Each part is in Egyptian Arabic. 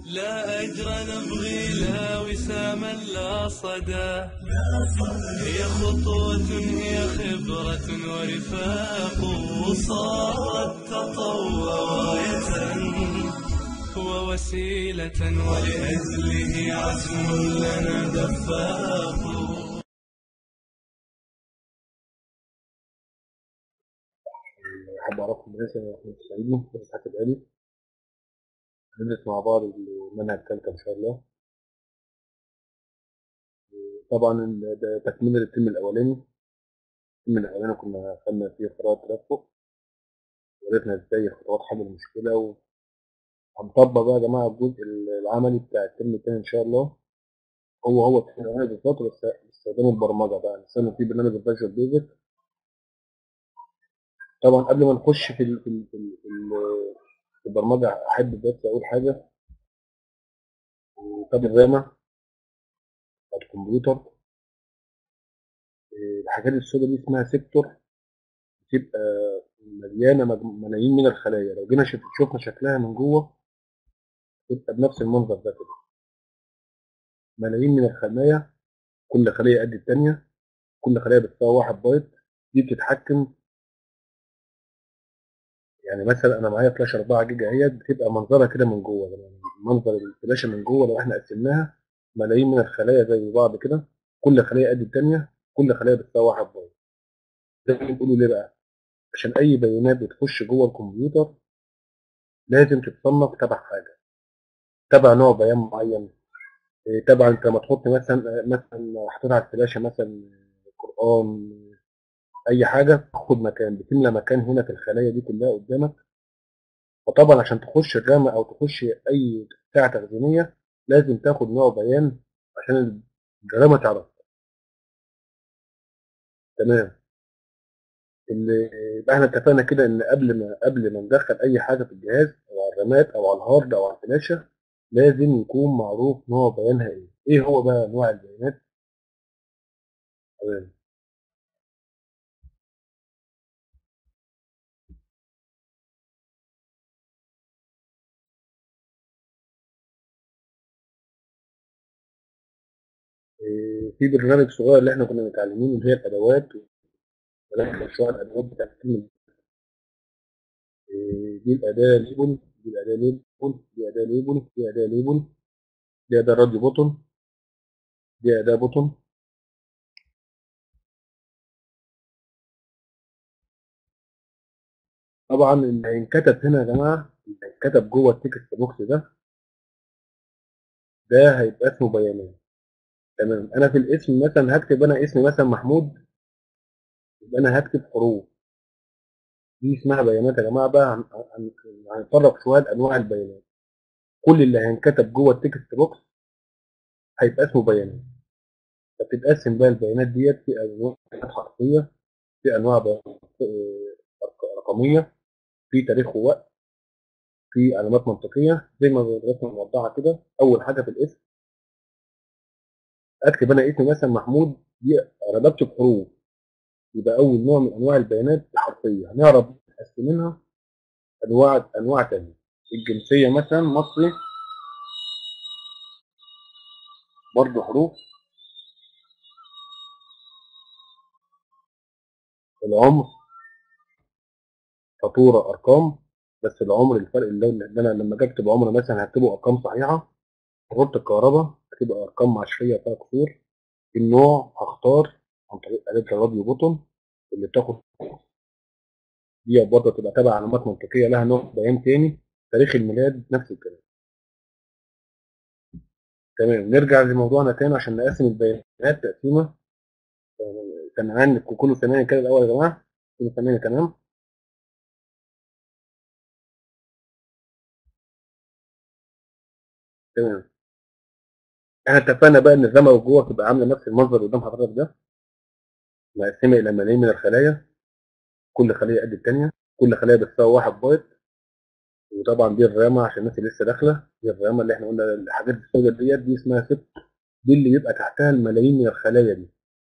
لا أجر نبغي لا وساما لا صدى هي خطوة هي خبرة ورفاق وصارت تطوع غاية ووسيلة ولأجله عزم لنا دفاق أحب أعرفكم بالناس أنا أحمد السعيدي بس حاتم آلي هندرس مع بعض المنهج التالتة إن شاء الله طبعا ال- ده تكملة للترم الأولاني الترم الأولاني كنا خدنا فيه قراءة تدفق وعرفنا إزاي خطوات حل المشكلة وهنطبق بقى يا جماعة الجزء العملي بتاع الترم التاني إن شاء الله هو هو الترم الأولاني بالظبط بس باستخدام البرمجة بقى نستخدم فيه برنامج الفيجوال بيزك طبعا قبل ما نخش في ال- في ال- في ال- في ال- في البرمجة أحب بس أقول حاجة طب الرامة بتاعت الكمبيوتر إيه، الحاجات السوداء دي اسمها سيكتور بتبقى مليانة مج- ملايين من الخلايا لو جينا شف- شفنا شكلها من جوه تبقى بنفس المنظر ده كده ملايين من الخلايا كل خلية قد التانية كل خلية بتساوي واحد بايت دي بتتحكم يعني مثلا انا معايا فلاش 4 جيجا اهيت بتبقى منظرها كده من جوه يعني منظر الفلاشه من جوه لو احنا قسمناها ملايين من الخلايا زي بعض كده كل خليه قد الثانيه كل خليه بتساوي واحد بايت ده بنقوله ليه بقى عشان اي بيانات بتخش جوه الكمبيوتر لازم تتصنف تبع حاجه تبع نوع بيان معين إيه، تبع انت لما تحط مثلا مثلا حطيت على الفلاشه مثلا قران اي حاجه تاخد مكان بتملى مكان هنا في الخلايا دي كلها قدامك فطبعا عشان تخش الرامة او تخش اي ساعة تخزينية لازم تاخد نوع بيان عشان الرامة تعرف تمام اللي يبقى احنا اتفقنا كده ان قبل ما قبل ما ندخل اي حاجة في الجهاز او على الرامات او على الهارد او على الفلاشة لازم يكون معروف نوع بيانها ايه ايه هو بقى نوع البيانات تمام إيه، في برنامج صغير اللي احنا كنا متعلمينه اللي هي الادوات ولكن شويه الادوات بتاعت الترم إيه، دي الاداه ليبل دي الاداه ليبل دي اداه ليبل دي اداه ليبل دي اداه راديو بوتون دي اداه بوتون طبعا اللي هينكتب هنا يا جماعه اللي هينكتب جوه التكست بوكس ده ده هيبقى اسمه بيانات تمام انا في الاسم مثلا هكتب انا اسمي مثلا محمود يبقى انا هكتب حروف دي اسمها بيانات يا جماعه بقى هن- هن- هنفرق شويه انواع البيانات كل اللي هينكتب جوه التكست بوكس هيبقى اسمه بيانات فبتتقسم بقى البيانات ديت في انواع حرفيه في انواع بيانات آه، رقميه في تاريخ ووقت في علامات منطقيه زي ما الرسمه موضحه كده اول حاجه في الاسم اكتب انا اسمي مثلا محمود دي انا بكتب حروف يبقى اول نوع من انواع البيانات حرفيه هنعرف مقسمينها انواع انواع تانية الجنسيه مثلا مصري برضه حروف العمر فاتوره ارقام بس العمر الفرق اللي اللي انا لما اجي اكتب عمر مثلا هكتبه ارقام صحيحه فاتوره الكهرباء هتبقى ارقام عشريه فيها كسور النوع هختار عن طريق آلة الراديو بوتون اللي بتاخد دي برضه تبقى تبع علامات منطقيه لها نوع بيان تاني تاريخ الميلاد نفس الكلام تمام نرجع لموضوعنا تاني عشان نقسم البيانات تقسيمه سامعين كله سامعني كده الاول يا جماعه كله سامعني تمام تمام احنا اتفقنا بقى ان الرمى جوه تبقى عامله نفس المنظر اللي قدام حضرتك ده مقسمه الى ملايين من الخلايا كل خليه قد الثانيه كل خليه بتساوي واحد بايت وطبعا دي الرامه عشان الناس اللي لسه داخله دي الرامه اللي احنا قلنا الحاجات السوداء ديت دي اسمها ست دي اللي يبقى تحتها الملايين من الخلايا دي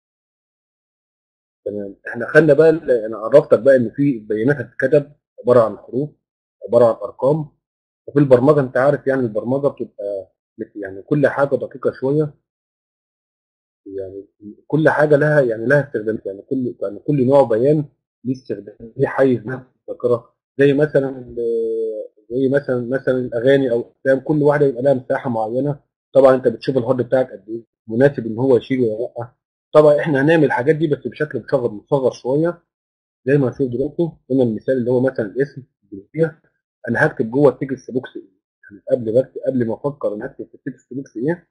تمام احنا خدنا بقى انا عرفتك بقى ان في بيانات هتتكتب عباره عن حروف عباره عن ارقام وفي البرمجه انت عارف يعني البرمجه بتبقى بت- يعني كل حاجه دقيقه شويه يعني كل حاجه لها يعني لها استخدام يعني كل يعني كل نوع بيان ليه استخدام ليه حيز نفس الذاكره زي مثلا ال- زي مثلا مثلا الاغاني او الافلام كل واحده يبقى لها مساحه معينه طبعا انت بتشوف الهارد بتاعك قد ايه مناسب ان هو يشيل ولا لا طبعا احنا هنعمل الحاجات دي بس بشكل مصغر مصغر شويه زي ما هنشوف دلوقتي هنا المثال اللي هو مثلا الاسم الجنسيه انا هكتب جوه التكست بوكس ايه يعني قبل بس قبل ما افكر ان اكتب في التكست بوكس ايه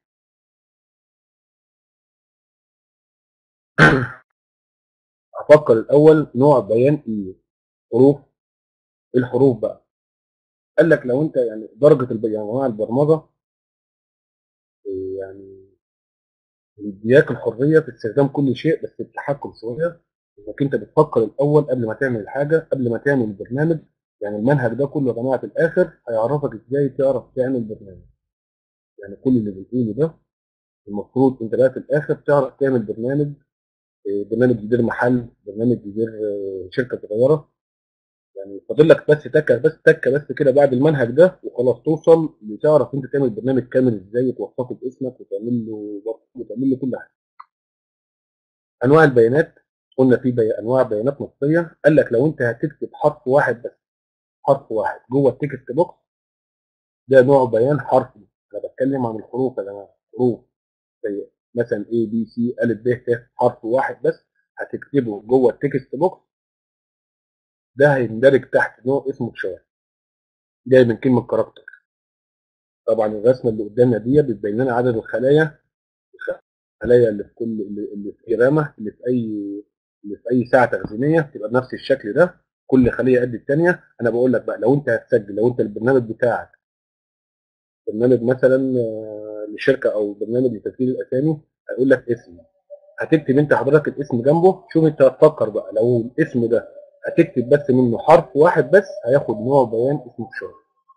افكر الاول نوع بيان ايه حروف إيه الحروف بقى قال لك لو انت يعني درجه الب- يعني انواع البرمجه إيه يعني بيدياك الحريه في استخدام كل شيء بس التحكم شويه انك انت بتفكر الاول قبل ما تعمل الحاجه قبل ما تعمل البرنامج يعني المنهج ده كله يا جماعه في الاخر هيعرفك ازاي تعرف تعمل برنامج يعني كل اللي بنقوله ده المفروض انت بقى في الاخر تعرف تعمل برنامج إيه، برنامج يدير محل برنامج يدير آه، شركه صغيره يعني فاضل لك بس تكه بس تكه بس كده بعد المنهج ده وخلاص توصل لتعرف انت تعمل برنامج كامل ازاي توثقه باسمك وتعمل له وتعمل له كل حاجه. انواع البيانات قلنا في بي... انواع بيانات نصيه قال لك لو انت هتكتب حرف واحد بس حرف واحد جوه التكست بوكس ده نوع بيان حرفي انا بتكلم عن الحروف يا جماعه حروف زي مثلا A B C أ ب ت حرف واحد بس هتكتبه جوه التكست بوكس ده هيندرج تحت نوع اسمه تشار جاي من كلمه كاركتر طبعا الرسمه اللي قدامنا دي بتبين لنا عدد الخلايا الخلايا اللي في كل اللي اللي في رامه اللي في اي اللي في اي ساعه تخزينيه تبقى بنفس الشكل ده كل خليه قد الثانيه انا بقول لك بقى لو انت هتسجل لو انت البرنامج بتاعك برنامج مثلا آه، لشركه او برنامج لتسجيل الاسامي هيقول لك اسم هتكتب انت حضرتك الاسم جنبه شوف انت هتفكر بقى لو الاسم ده هتكتب بس منه حرف واحد بس هياخد نوع بيان اسمه شهر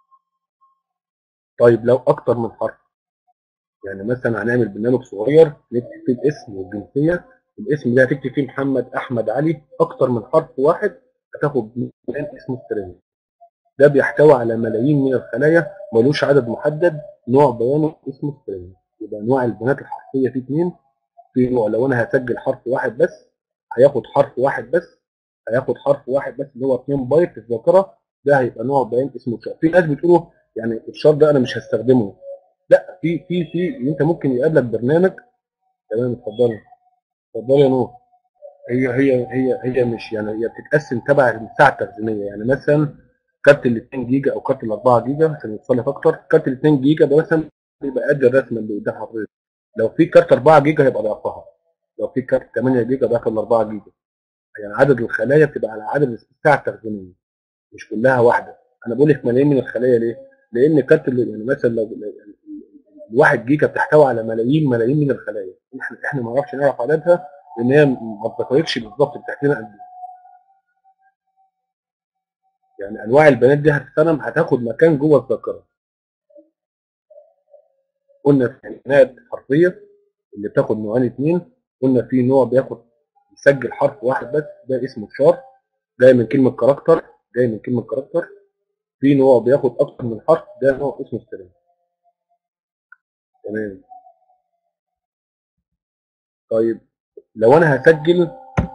طيب لو اكتر من حرف يعني مثلا هنعمل برنامج صغير نكتب فيه الاسم والجنسيه الاسم ده هتكتب فيه محمد احمد علي اكتر من حرف واحد هتاخد بيان اسمه سترينج ده بيحتوي على ملايين من الخلايا ملوش عدد محدد نوع بيانه اسمه سترينج يبقى انواع البيانات الحرفيه في اثنين في نوع لو انا هسجل حرف واحد بس هياخد حرف واحد بس هياخد حرف واحد بس اللي هو 2 بايت في الذاكره ده هيبقى نوع بيان اسمه تشار في ناس بتقولوا يعني التشار ده انا مش هستخدمه لا في في في انت ممكن يقابلك برنامج تمام اتفضلي اتفضلي يا نور هي هي هي هي مش يعني هي بتتقسم تبع المساحه التخزينيه يعني مثلا كارت ال 2 جيجا او كارت ال 4 جيجا عشان يوصل لك اكتر كارت ال 2 جيجا ده مثلا بيبقى قد الرسمه اللي قدام حضرتك لو في كارت 4 جيجا هيبقى ضعفها لو في كارت 8 جيجا ضعف ال 4 جيجا يعني عدد الخلايا بتبقى على عدد المساحه التخزينيه مش كلها واحده انا بقول لك ملايين من الخلايا ليه؟ لان كارت ال- يعني مثلا لو ال- الواحد جيجا بتحتوي على ملايين ملايين من الخلايا احنا احنا ما نعرفش نعرف عددها لان هي ما بتقريكش بالظبط بتحكي لنا قد ايه يعني انواع البيانات دي هتستخدم هتاخد مكان جوه الذاكره قلنا في البيانات الحرفيه اللي بتاخد نوعين اتنين قلنا في نوع بياخد يسجل حرف واحد بس ده اسمه شار جاي من كلمه كاركتر جاي من كلمه كاركتر في نوع بياخد اكتر من حرف ده نوع اسمه سترينج تمام طيب لو انا هسجل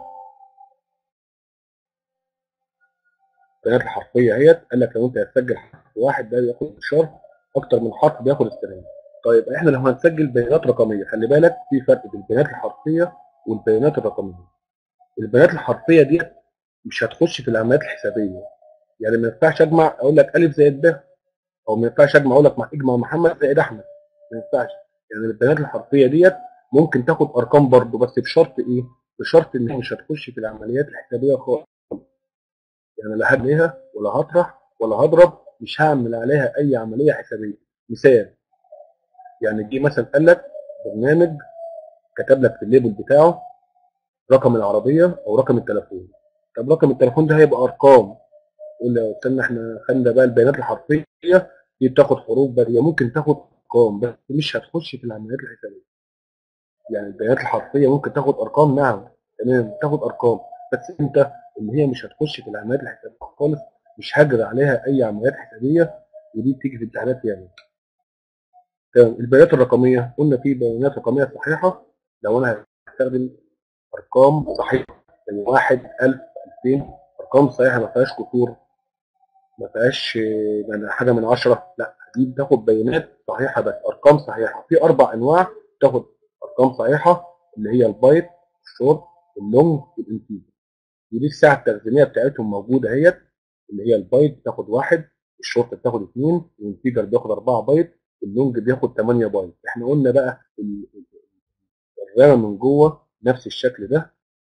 البيانات الحرفيه اهيت قال لك لو انت هتسجل حرف واحد ده بياخد شر اكتر من حرف بياخد سترينج طيب احنا لو هنسجل بيانات رقميه خلي بالك في فرق بين البيانات الحرفيه والبيانات الرقميه البيانات الحرفيه دي مش هتخش في العمليات الحسابيه يعني ما ينفعش اجمع اقول لك الف زائد ب او ما ينفعش اجمع اقول لك مع- اجمع محمد زائد احمد ما ينفعش يعني البيانات الحرفيه ديت ممكن تاخد ارقام برضه بس بشرط ايه؟ بشرط ان هي مش هتخش في العمليات الحسابيه خالص يعني لا هبنيها ولا هطرح ولا هضرب مش هعمل عليها اي عمليه حسابيه مثال يعني جه مثلا قال لك برنامج كتب لك في الليبل بتاعه رقم العربيه او رقم التليفون طب رقم التليفون ده هيبقى ارقام يقول لي استنى احنا خدنا بقى البيانات الحرفيه دي بتاخد حروف بريه ممكن تاخد ارقام بس مش هتخش في العمليات الحسابيه يعني البيانات الحرفيه ممكن تاخد ارقام نعم تمام تاخد ارقام بس انت اللي هي مش هتخش في العمليات الحسابيه خالص مش هجري عليها اي عمليات حسابيه ودي بتيجي في امتحانات يعني تمام البيانات الرقميه قلنا في بيانات رقميه صحيحه لو انا هستخدم ارقام صحيحه يعني 1 1000 2000 ارقام صحيحه ما فيهاش كسور ما فيهاش آه، يعني حاجه من 10 لا دي بتاخد بيانات صحيحه بس ارقام صحيحه في اربع انواع تاخد ارقام صحيحه اللي هي البايت الشورت اللونج والانتيجر ودي الساعه التخزينيه بتاعتهم موجوده اهيت اللي هي البايت بتاخد واحد الشورت بتاخد اثنين الانتيجر بياخد 4 بايت اللونج بياخد 8 بايت احنا قلنا بقى ال- ال- الرامه من جوه نفس الشكل ده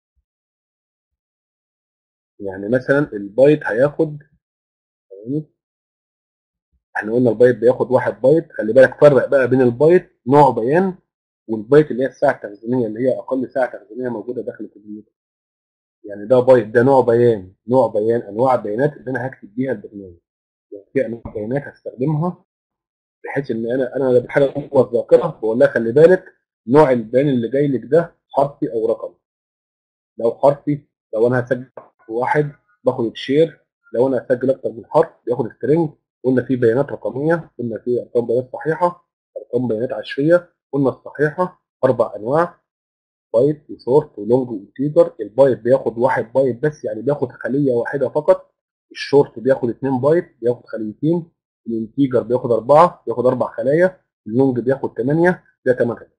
يعني مثلا البايت هياخد يعني احنا قلنا البايت بياخد واحد بايت خلي بالك فرق بقى بين البايت نوع بيان والبايت اللي هي الساعه التخزينيه اللي هي اقل ساعه تخزينيه موجوده داخل الكمبيوتر يعني ده بايت ده نوع بيان نوع بيان انواع البيانات اللي انا هكتب بيها البرنامج يعني في انواع بيانات هستخدمها بحيث ان انا انا بحاجه جوه الذاكره بقول لها خلي بالك نوع البيان اللي جاي لك ده حرفي او رقمي لو حرفي لو انا هسجل حرف واحد باخد تشير لو انا هسجل اكتر من حرف بياخد سترينج قلنا في بيانات رقميه قلنا في ارقام بيانات صحيحه ارقام بيانات عشريه قلنا الصحيحه اربع انواع بايت وشورت ولونج وانتيجر البايت بياخد واحد بايت بس يعني بياخد خليه واحده فقط الشورت بياخد اتنين بايت بياخد خليتين الانتيجر بياخد اربعه بياخد اربع خلايا اللونج بياخد ثمانيه ده ثمان خلايا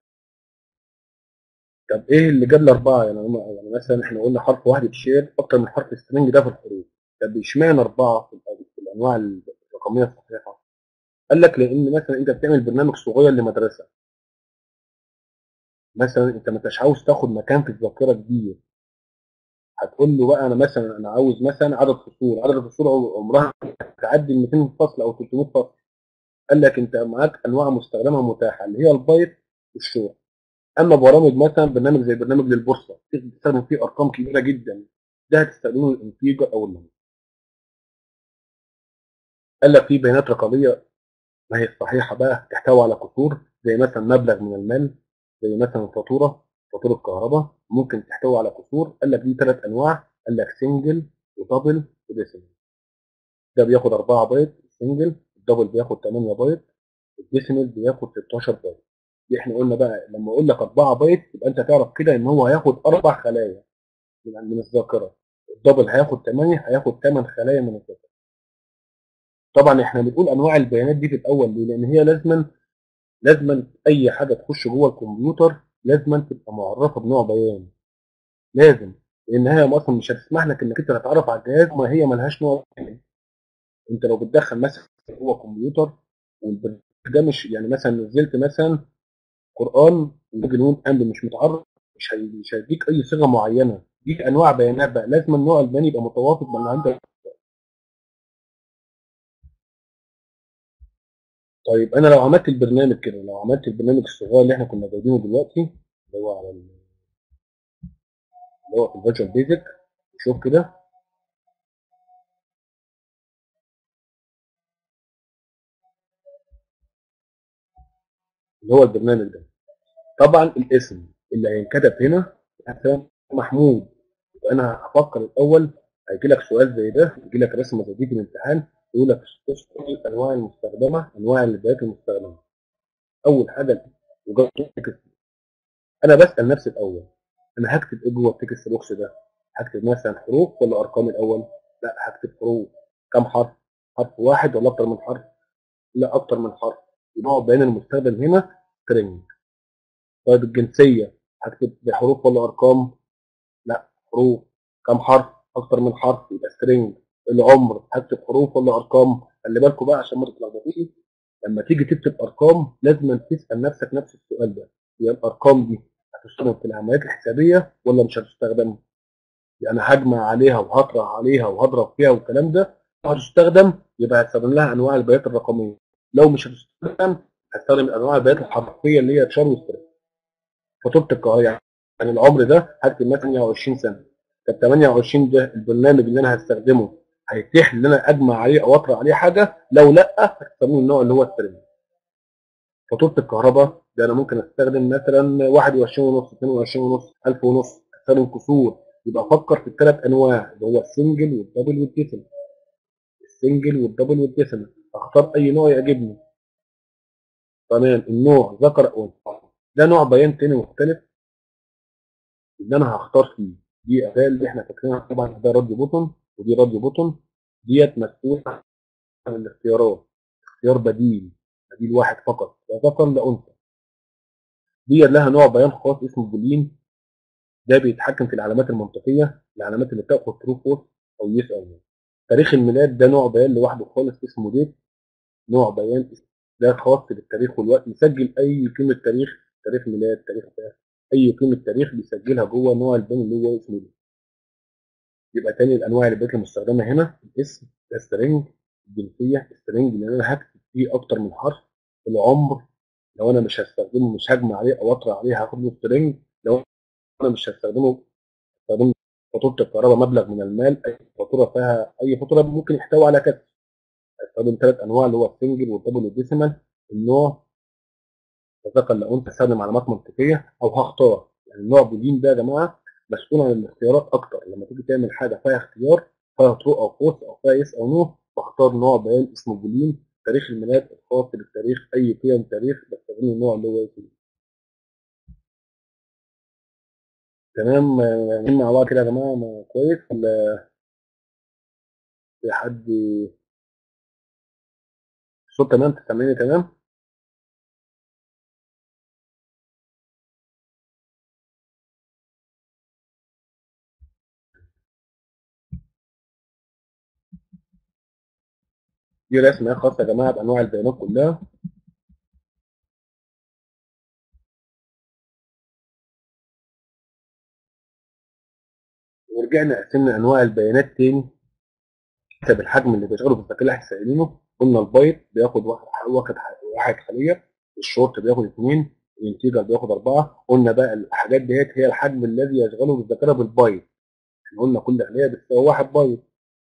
طب ايه اللي جاب لي اربعه يعني هم يعني مثلا احنا قلنا حرف واحد تشير اكتر من حرف سترينج ده في الحروف طب اشمعنى اربعه في الأ- في الانواع الرقميه الصحيحه؟ قال لك لان مثلا انت بتعمل برنامج صغير لمدرسه مثلا انت ما انتش عاوز تاخد مكان في الذاكره كبير هتقول له بقى انا مثلا انا عاوز مثلا عدد فصول عدد الفصول عم- عمرها تعدي ال 200 فصل او 300 فصل قال لك انت معاك انواع مستخدمه متاحه اللي هي البايت والشورت اما برامج مثلا برنامج زي برنامج للبورصه تستخدم فيه ارقام كبيره جدا ده هتستخدمه الانتيجر او اللونج قال لك في بيانات رقميه ما هي الصحيحه بقى تحتوي على كسور زي مثلا مبلغ من المال زي مثلا فاتوره فاتوره كهرباء ممكن تحتوي على كسور قال لك دي ثلاث انواع قال لك سنجل ودبل وديسيمال ده بياخد 4 بايت السنجل الدبل بياخد 8 بايت الديسيمال بياخد 16 بايت دي احنا قلنا بقى لما اقول لك 4 بايت يبقى انت تعرف كده ان هو هياخد اربع خلايا من من الذاكره الدبل هياخد 8 هياخد 8 خلايا من الذاكره طبعا احنا بنقول انواع البيانات دي في الاول ليه؟ لان هي لازما لازما اي حاجه تخش جوه الكمبيوتر لازما تبقى معرفه بنوع بيان لازم لان هي اصلا مش هتسمح لك انك انت تتعرف على الجهاز ما هي ملهاش نوع بيان انت لو بتدخل مثلا جوه كمبيوتر والبرنامج ده مش يعني مثلا نزلت مثلا قران جنون امر مش متعرف مش هي- مش هيديك اي صيغه معينه دي انواع بيانات بقى لازم النوع البياني يبقى متوافق مع اللي عندك طيب انا لو عملت البرنامج كده لو عملت البرنامج الصغير اللي احنا كنا جايبينه دلوقتي اللي هو على ال- اللي هو في الفيرتشوال بيزك شوف كده اللي هو البرنامج ده طبعا الاسم اللي هينكتب هنا مثلا محمود يبقى انا هفكر الاول هيجي لك سؤال زي ده يجي لك رسمه زي دي في الامتحان يقول لك اذكر الانواع المستخدمه انواع البيانات المستخدمه اول حاجه وجود تكست انا بسال نفسي الاول انا هكتب ايه جوه التكست بوكس ده هكتب مثلا حروف ولا ارقام الاول لا هكتب حروف كم حرف حرف واحد ولا اكتر من حرف لا اكتر من حرف نوع بيان المستخدم هنا string طيب الجنسيه هكتب بحروف ولا ارقام لا حروف كم حرف اكتر من حرف يبقى string العمر هكتب حروف ولا ارقام خلي بالكم بقى عشان ما تتلخبطوش لما تيجي تكتب ارقام لازم تسال نفسك نفس السؤال ده هي الارقام دي هتستخدم في العمليات الحسابيه ولا مش هتستخدم يعني هجمع عليها وهطرح عليها وهضرب فيها والكلام ده لو هتستخدم يبقى هستخدم لها انواع البيانات الرقميه لو مش هتستخدم هستخدم انواع البيانات الحرفيه اللي هي تشار وستريس فاتوره القاهره يعني العمر ده هكتب مثلا 28 سنه طب 28 ده البرنامج اللي انا هستخدمه هيتيح ان انا اجمع عليه او اطرح عليه حاجه لو لا هستخدم النوع اللي هو السترينج فاتوره الكهرباء ده انا ممكن استخدم مثلا 21 ونص 22 ونص 1000 ونص استخدم كسور يبقى افكر في الثلاث انواع اللي هو السنجل والدبل والديسيمال السنجل والدبل والديسيمال اختار اي نوع يعجبني تمام النوع ذكر او انثى ده نوع بيان تاني مختلف اللي انا هختار فيه دي اداه اللي احنا فاكرينها طبعا ده راديو بوتون ودي راديو بوتون ديت مسؤوله عن الاختيارات اختيار بديل بديل واحد فقط لا ذكر لا انثى ديت لها نوع بيان خاص اسمه بولين ده بيتحكم في العلامات المنطقيه العلامات اللي بتاخد ترو فورس او يس او نو تاريخ الميلاد ده نوع بيان لوحده خالص اسمه ديت نوع بيان ده خاص بالتاريخ والوقت يسجل اي قيمه تاريخ تاريخ ميلاد تاريخ ده اي قيمه تاريخ بيسجلها جوه نوع البيان اللي هو اسمه ديت يبقى تاني الانواع اللي بقت المستخدمه هنا الاسم ده سترينج الجنسيه سترينج اللي انا هكتب فيه اكتر من حرف العمر لو انا مش هستخدمه مش هجمع عليه او اطرح عليه هاخد له سترينج لو انا مش هستخدمه استخدم فاتوره الكهرباء مبلغ من المال اي فاتوره فيها اي فاتوره ممكن يحتوي على كسر هستخدم ثلاث انواع اللي هو السنجل والدبل والديسيمال النوع تذكر لو انت تستخدم علامات منطقيه او هختار يعني النوع بولين ده يا جماعه مسؤول عن الاختيارات اكتر لما تيجي تعمل حاجه فيها اختيار فيها ترو او فورس او فيها يس او نو بختار نوع بيان اسمه بولين تاريخ الميلاد الخاص بالتاريخ اي قيم تاريخ بستخدم النوع اللي هو اسمه تمام يعني مع بعض كده يا جماعه ما كويس ولا في حد الصوت تمام تسمعني تمام دي رسمه خاصه يا جماعه بانواع البيانات كلها ورجعنا قسمنا انواع البيانات تاني حسب الحجم اللي بيشغله في الذكاء اللي احنا سائلينه قلنا البايت بياخد واحد واحد واحد خليه الشورت بياخد اثنين الانتيجر بياخد اربعه قلنا بقى الحاجات ديت هي الحجم الذي يشغله بالذاكره بالبايت احنا قلنا كل خليه بتساوي واحد بايت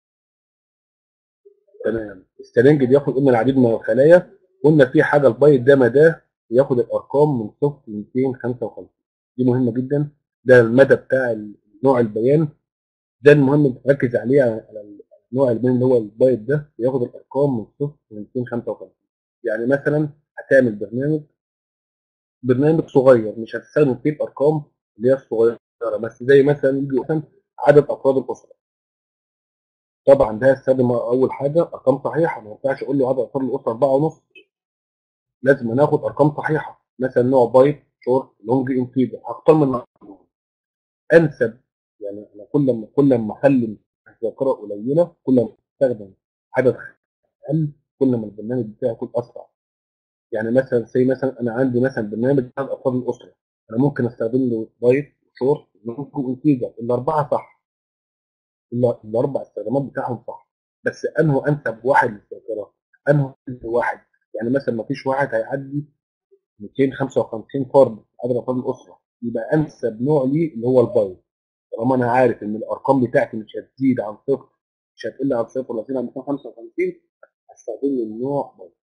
تمام السترنج بياخد قلنا العديد من الخلايا قلنا في حاجه البايت ده مداه بياخد الارقام من صفر ل 255 دي مهمه جدا ده المدى بتاع نوع البيان ده المهم تركز عليه على نوع البيان اللي هو البايت ده بياخد الارقام من صفر ل 255 يعني مثلا هتعمل برنامج برنامج صغير مش هتستخدم فيه الارقام اللي هي الصغيره بس زي مثلا يجي مثلا عدد افراد الاسره طبعا ده هستخدم اول حاجه ارقام صحيحه ما ينفعش اقول له عدد افراد الاسره 4 ونص لازم ناخد ارقام صحيحه مثلا نوع بايت شورت لونج انتيجر هختار من انسب يعني انا كل ما كل ما اخلي الذاكره قليله كل ما استخدم عدد اقل كل ما البرنامج بتاعي يكون اسرع يعني مثلا زي مثلا انا عندي مثلا برنامج عدد افراد الاسره انا ممكن استخدم له بايت شورت لونج انتيجر الاربعه صح الاربع استخدامات بتاعهم صح بس انه انسب واحد للذاكره انه واحد يعني مثلا ما فيش واحد هيعدي 255 فرد عدد افراد الاسره يبقى انسب نوع ليه اللي هو البايت طالما انا عارف ان الارقام بتاعتي مش هتزيد عن صفر مش هتقل عن صفر ولا تزيد عن 255 هستخدم النوع بايت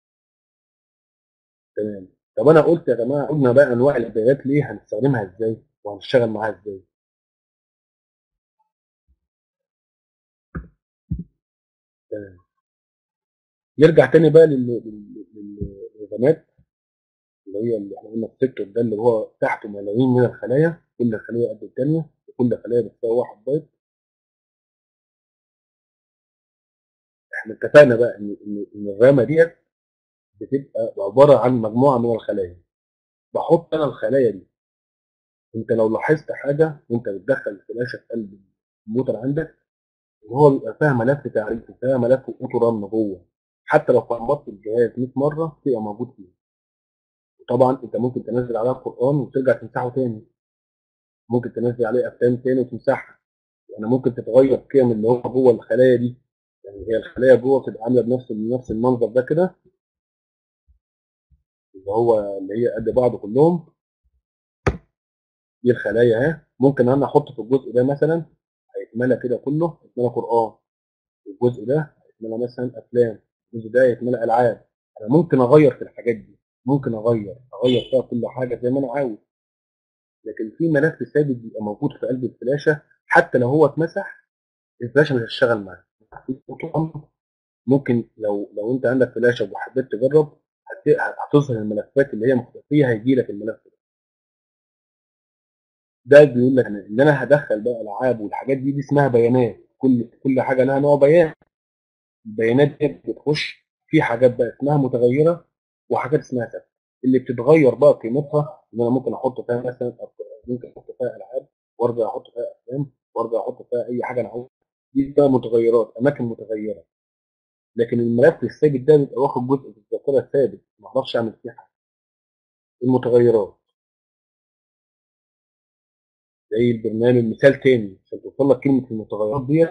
تمام طب انا قلت يا جماعه قلنا بقى انواع البيانات ليه هنستخدمها ازاي وهنشتغل معاها ازاي تمام نرجع تاني بقى للنظامات اللي هي اللي احنا قلنا السيكتور ده اللي هو تحته ملايين من الخلايا كل خليه قد الثانيه وكل خليه بتساوي واحد بايت احنا اتفقنا بقى ان ان ان الرامه ديت بتبقى عباره عن مجموعه من الخلايا بحط انا الخلايا دي انت لو لاحظت حاجه وانت بتدخل الفلاشه في قلب الكمبيوتر عندك وهو بيبقى فيها ملف تعريف فيها ملف اوتو رن جوه حتى لو فرمطت الجهاز 100 مره تبقى موجود فيه وطبعا انت ممكن تنزل عليها القران وترجع تمسحه تاني ممكن تنزل عليه افلام تاني وتمسحها يعني ممكن تتغير قيم اللي هو جوه الخلايا دي يعني هي الخلايا جوه بتبقى عامله بنفس نفس المنظر ده كده اللي هو اللي هي قد بعض كلهم دي الخلايا اهي ممكن انا احط في الجزء ده مثلا هيتملى كده كله هيتملى قران الجزء ده هيتملى مثلا افلام الجزء ده هيتملى العاب انا ممكن اغير في الحاجات دي ممكن اغير اغير فيها كل حاجه زي ما انا عاوز لكن في ملف ثابت بيبقى موجود في قلب الفلاشه حتى لو هو اتمسح الفلاشه مش هتشتغل معاه ممكن لو لو انت عندك فلاشه وحبيت تجرب هت- هتظهر الملفات اللي هي مختفيه هيجي لك الملف ده ده بيقول لك ان انا هدخل بقى العاب والحاجات دي دي اسمها بيانات كل كل حاجه لها نوع بيان البيانات دي بتخش في حاجات بقى اسمها متغيره وحاجات اسمها ثابته اللي بتتغير بقى قيمتها ان انا ممكن احط فيها مثلا أرقام، ممكن احط فيها العاب وارجع احط فيها افلام وارجع احط فيها اي حاجه انا عاوزها دي بقى متغيرات اماكن متغيره لكن الملف الثابت ده بيبقى واخد جزء في الذاكره ثابت ما اعرفش اعمل فيه حاجه المتغيرات زي البرنامج مثال تاني عشان توصل لك كلمه المتغيرات دي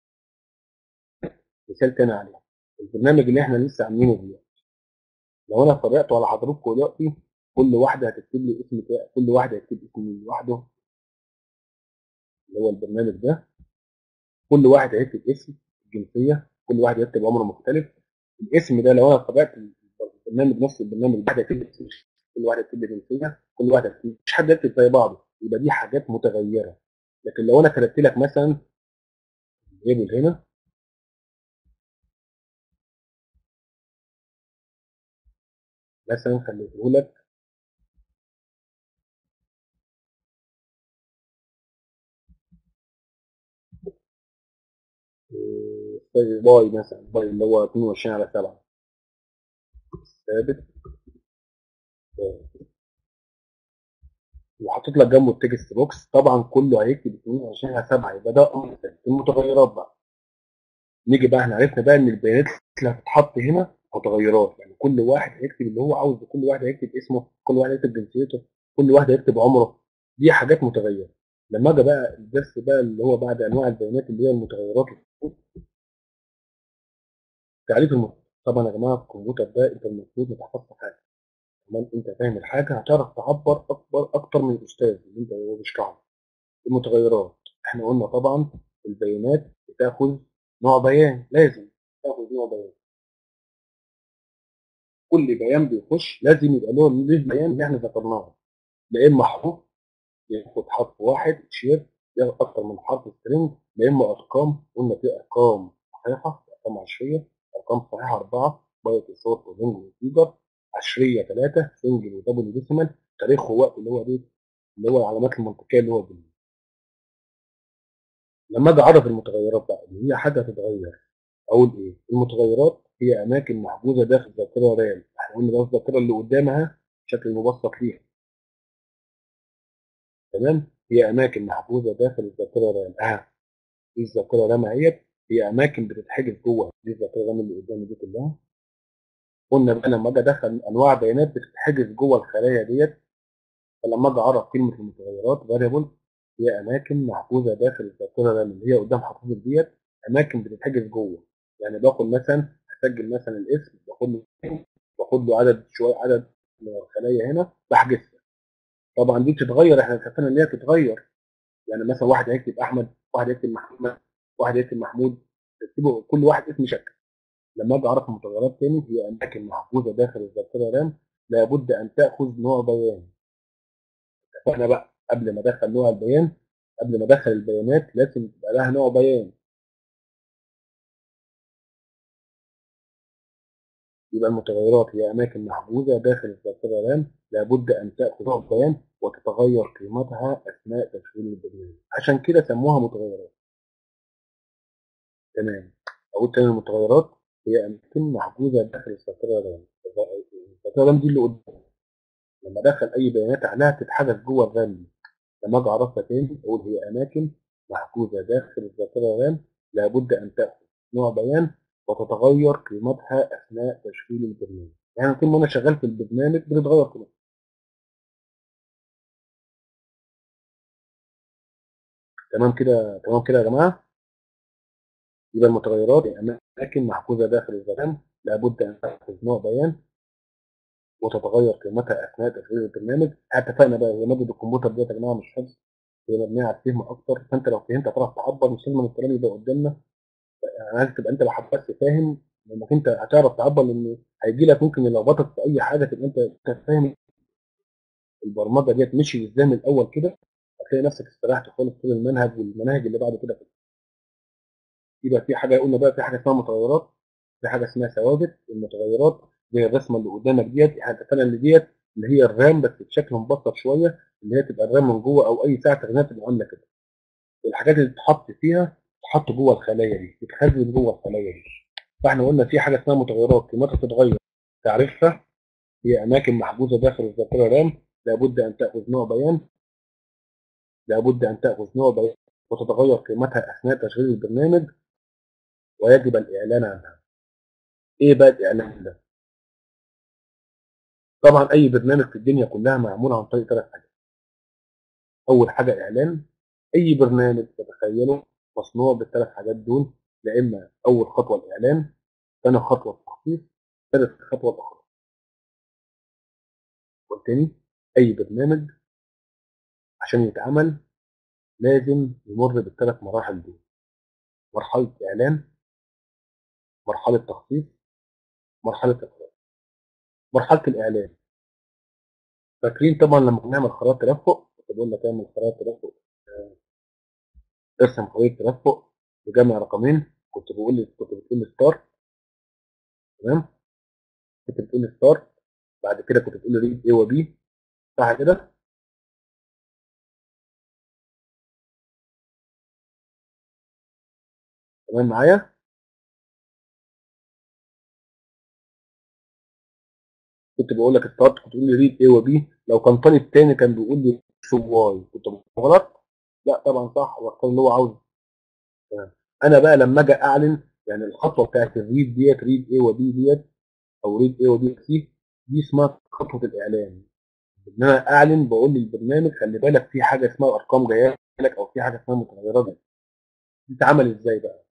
مثال تاني عليها البرنامج اللي احنا لسه عاملينه دلوقتي لو انا فرقته على حضراتكم دلوقتي كل واحده هتكتب لي اسم بتاع- كل واحده هتكتب اسم لوحده اللي هو البرنامج ده كل واحد هيكتب اسم الجنسيه كل واحد يكتب عمر مختلف الاسم ده لو انا طبعت البرنامج نفس البرنامج ده هيكتب اسم كل واحد يكتب جنسيه كل واحد يكتب مش حد يكتب زي بعضه يبقى دي حاجات متغيره لكن لو انا كتبت لك مثلا ليبل هنا مثلا خليته لك إيه، باي مثلا باي اللي هو 22 على 7 ثابت وحطيت لك جنبه التكست بوكس طبعا كله هيكتب 22 على 7 يبقى ده امر ثابت المتغيرات بقى نيجي بقى احنا عرفنا بقى ان البيانات اللي هتتحط هنا متغيرات يعني كل واحد هيكتب اللي هو عاوزه كل واحد هيكتب اسمه كل واحد هيكتب جنسيته كل واحد هيكتب عمره دي حاجات متغيره لما اجي بقى الدرس بقى اللي هو بعد انواع البيانات اللي هي المتغيرات تعريف الم... طبعا يا جماعه الكمبيوتر ده انت المفروض ما تحفظش حاجه كمان انت فاهم الحاجه هتعرف تعبر اكبر اكتر من الاستاذ اللي انت هو بيشرحه المتغيرات احنا قلنا طبعا البيانات بتاخد نوع بيان لازم تاخد نوع بيان كل بيان بيخش لازم يبقى له ليه بيان اللي احنا ذكرناه لا اما حروف ياخد حرف واحد شير ياخد اكتر من حرف سترينج لا اما ارقام قلنا في ارقام صحيحه ارقام عشريه ارقام صحيحه اربعه بايت وشورت ولونج وانتيجر عشريه ثلاثه سنجل ودبل ديسيمال تاريخ ووقت اللي هو دي اللي هو العلامات المنطقيه اللي هو بالنسبة. لما اجي اعرف المتغيرات بقى اللي هي حاجه تتغير اقول ايه المتغيرات هي اماكن محجوزه داخل ذاكره رام احنا قلنا ده الذاكره اللي قدامها بشكل مبسط ليها تمام هي اماكن محجوزه داخل الذاكره رام اه دي الذاكره رام اهيت هي اماكن بتتحجز جوه دي الذاكره رام اللي قدامي دي كلها قلنا بقى لما اجي ادخل انواع بيانات بتتحجز جوه الخلايا ديت فلما اجي اعرف كلمه المتغيرات فاريبل هي اماكن محجوزه داخل الذاكره رام اللي هي قدام حضرتك ديت اماكن بتتحجز جوه يعني باخد مثلا هسجل مثلا الاسم باخد له اسم، باخد له عدد شويه عدد من الخلايا هنا بحجزها طبعا دي بتتغير احنا اتفقنا ان هي بتتغير يعني مثلا واحد هيكتب احمد واحد هيكتب محمد واحد هيكتب محمود تكتبوا كل واحد اسم شكل لما اجي اعرف المتغيرات تاني هي اماكن محجوزه داخل الذاكره رام لابد ان تاخذ نوع بيان اتفقنا بقى قبل ما ادخل نوع البيان قبل ما ادخل البيانات لازم تبقى لها نوع بيان يبقى المتغيرات هي اماكن محجوزه داخل الذاكره رام لابد ان تاخذ نوع بيان وتتغير قيمتها اثناء تشغيل البرنامج عشان كده سموها متغيرات تمام اقول تاني المتغيرات هي اماكن محجوزه داخل الذاكره رام الذاكره رام دي اللي قدام لما ادخل اي بيانات عليها تتحدث جوه الرام دي لما اجي اعرفها تاني اقول هي اماكن محجوزه داخل الذاكره رام لابد ان تاخذ نوع بيان وتتغير قيمتها اثناء تشغيل البرنامج يعني طول ما انا شغال في البرنامج بتتغير قيمتها تمام كده تمام كده يا جماعه يبقى المتغيرات هي اماكن محجوزه داخل الرام لابد ان تاخذ نوع بيان وتتغير قيمتها اثناء تشغيل البرنامج اتفقنا بقى هي ماده الكمبيوتر ديت يا جماعه مش حفظ هي مبنيه على الفهم اكتر فانت لو فهمت هتعرف تعبر مش لازم الكلام يبقى قدامنا يعني عايز تبقى انت لو بس فاهم لانك انت هتعرف تعبر لان هيجي لك ممكن يلخبطك في اي حاجه تبقى انت أنت فاهم البرمجه ديت مشي ازاي من الاول كده هتلاقي نفسك استريحت خالص طول المنهج والمناهج اللي بعد كده يبقى في حاجه قلنا بقى في حاجه اسمها متغيرات في حاجه اسمها ثوابت المتغيرات زي الرسمه اللي قدامك ديت احنا اتفقنا ان ديت اللي هي الرام بس بشكل مبسط شويه اللي هي تبقى الرام من جوه او اي ساعه تخزينها تبقى عامله كده الحاجات اللي تتحط فيها تتحط جوه الخلايا دي تتخزن جوه الخلايا دي فاحنا قلنا في حاجه اسمها متغيرات قيمتها تتغير تعرفها هي اماكن محجوزه داخل الذاكره رام لابد ان تاخذ نوع بيان لابد ان تاخذ نوع بيان وتتغير قيمتها اثناء تشغيل البرنامج ويجب الاعلان عنها ايه بقى الاعلان ده طبعا اي برنامج في الدنيا كلها معمول عن طريق ثلاث حاجات اول حاجه اعلان اي برنامج تتخيله مصنوع بالثلاث حاجات دول لا اما اول خطوه الاعلان ثاني خطوه التخطيط ثالث خطوه الاخراج والتاني اي برنامج عشان يتعمل لازم يمر بالثلاث مراحل دول مرحله اعلان مرحله تخطيط مرحله اخراج مرحله الاعلان فاكرين طبعا لما بنعمل خرائط ترفق كنت بقول لك اعمل خرائط ترفق آه، ارسم خريطه ترفق بجمع رقمين كنت بقول لي كنت بتقول لي ستار تمام كنت بتقول لي ستار بعد كده كنت بتقول لي ريد ايه وبي صح كده تمام معايا كنت بقول لك ستارت كنت بتقول لي ريد ايه وبي لو كان طالب تاني كان بيقول لي شو واي كنت بقول غلط لا طبعا صح واختار اللي هو عاوزه تمام انا بقى لما اجي اعلن يعني الخطوه بتاعت الريد ديت ريد ايه وبي ديت او ريد ايه وبي سي دي اسمها خطوه الاعلان ان انا اعلن بقول للبرنامج خلي بالك في حاجه اسمها ارقام جايه لك او في حاجه اسمها متغيرات دي تتعمل ازاي بقى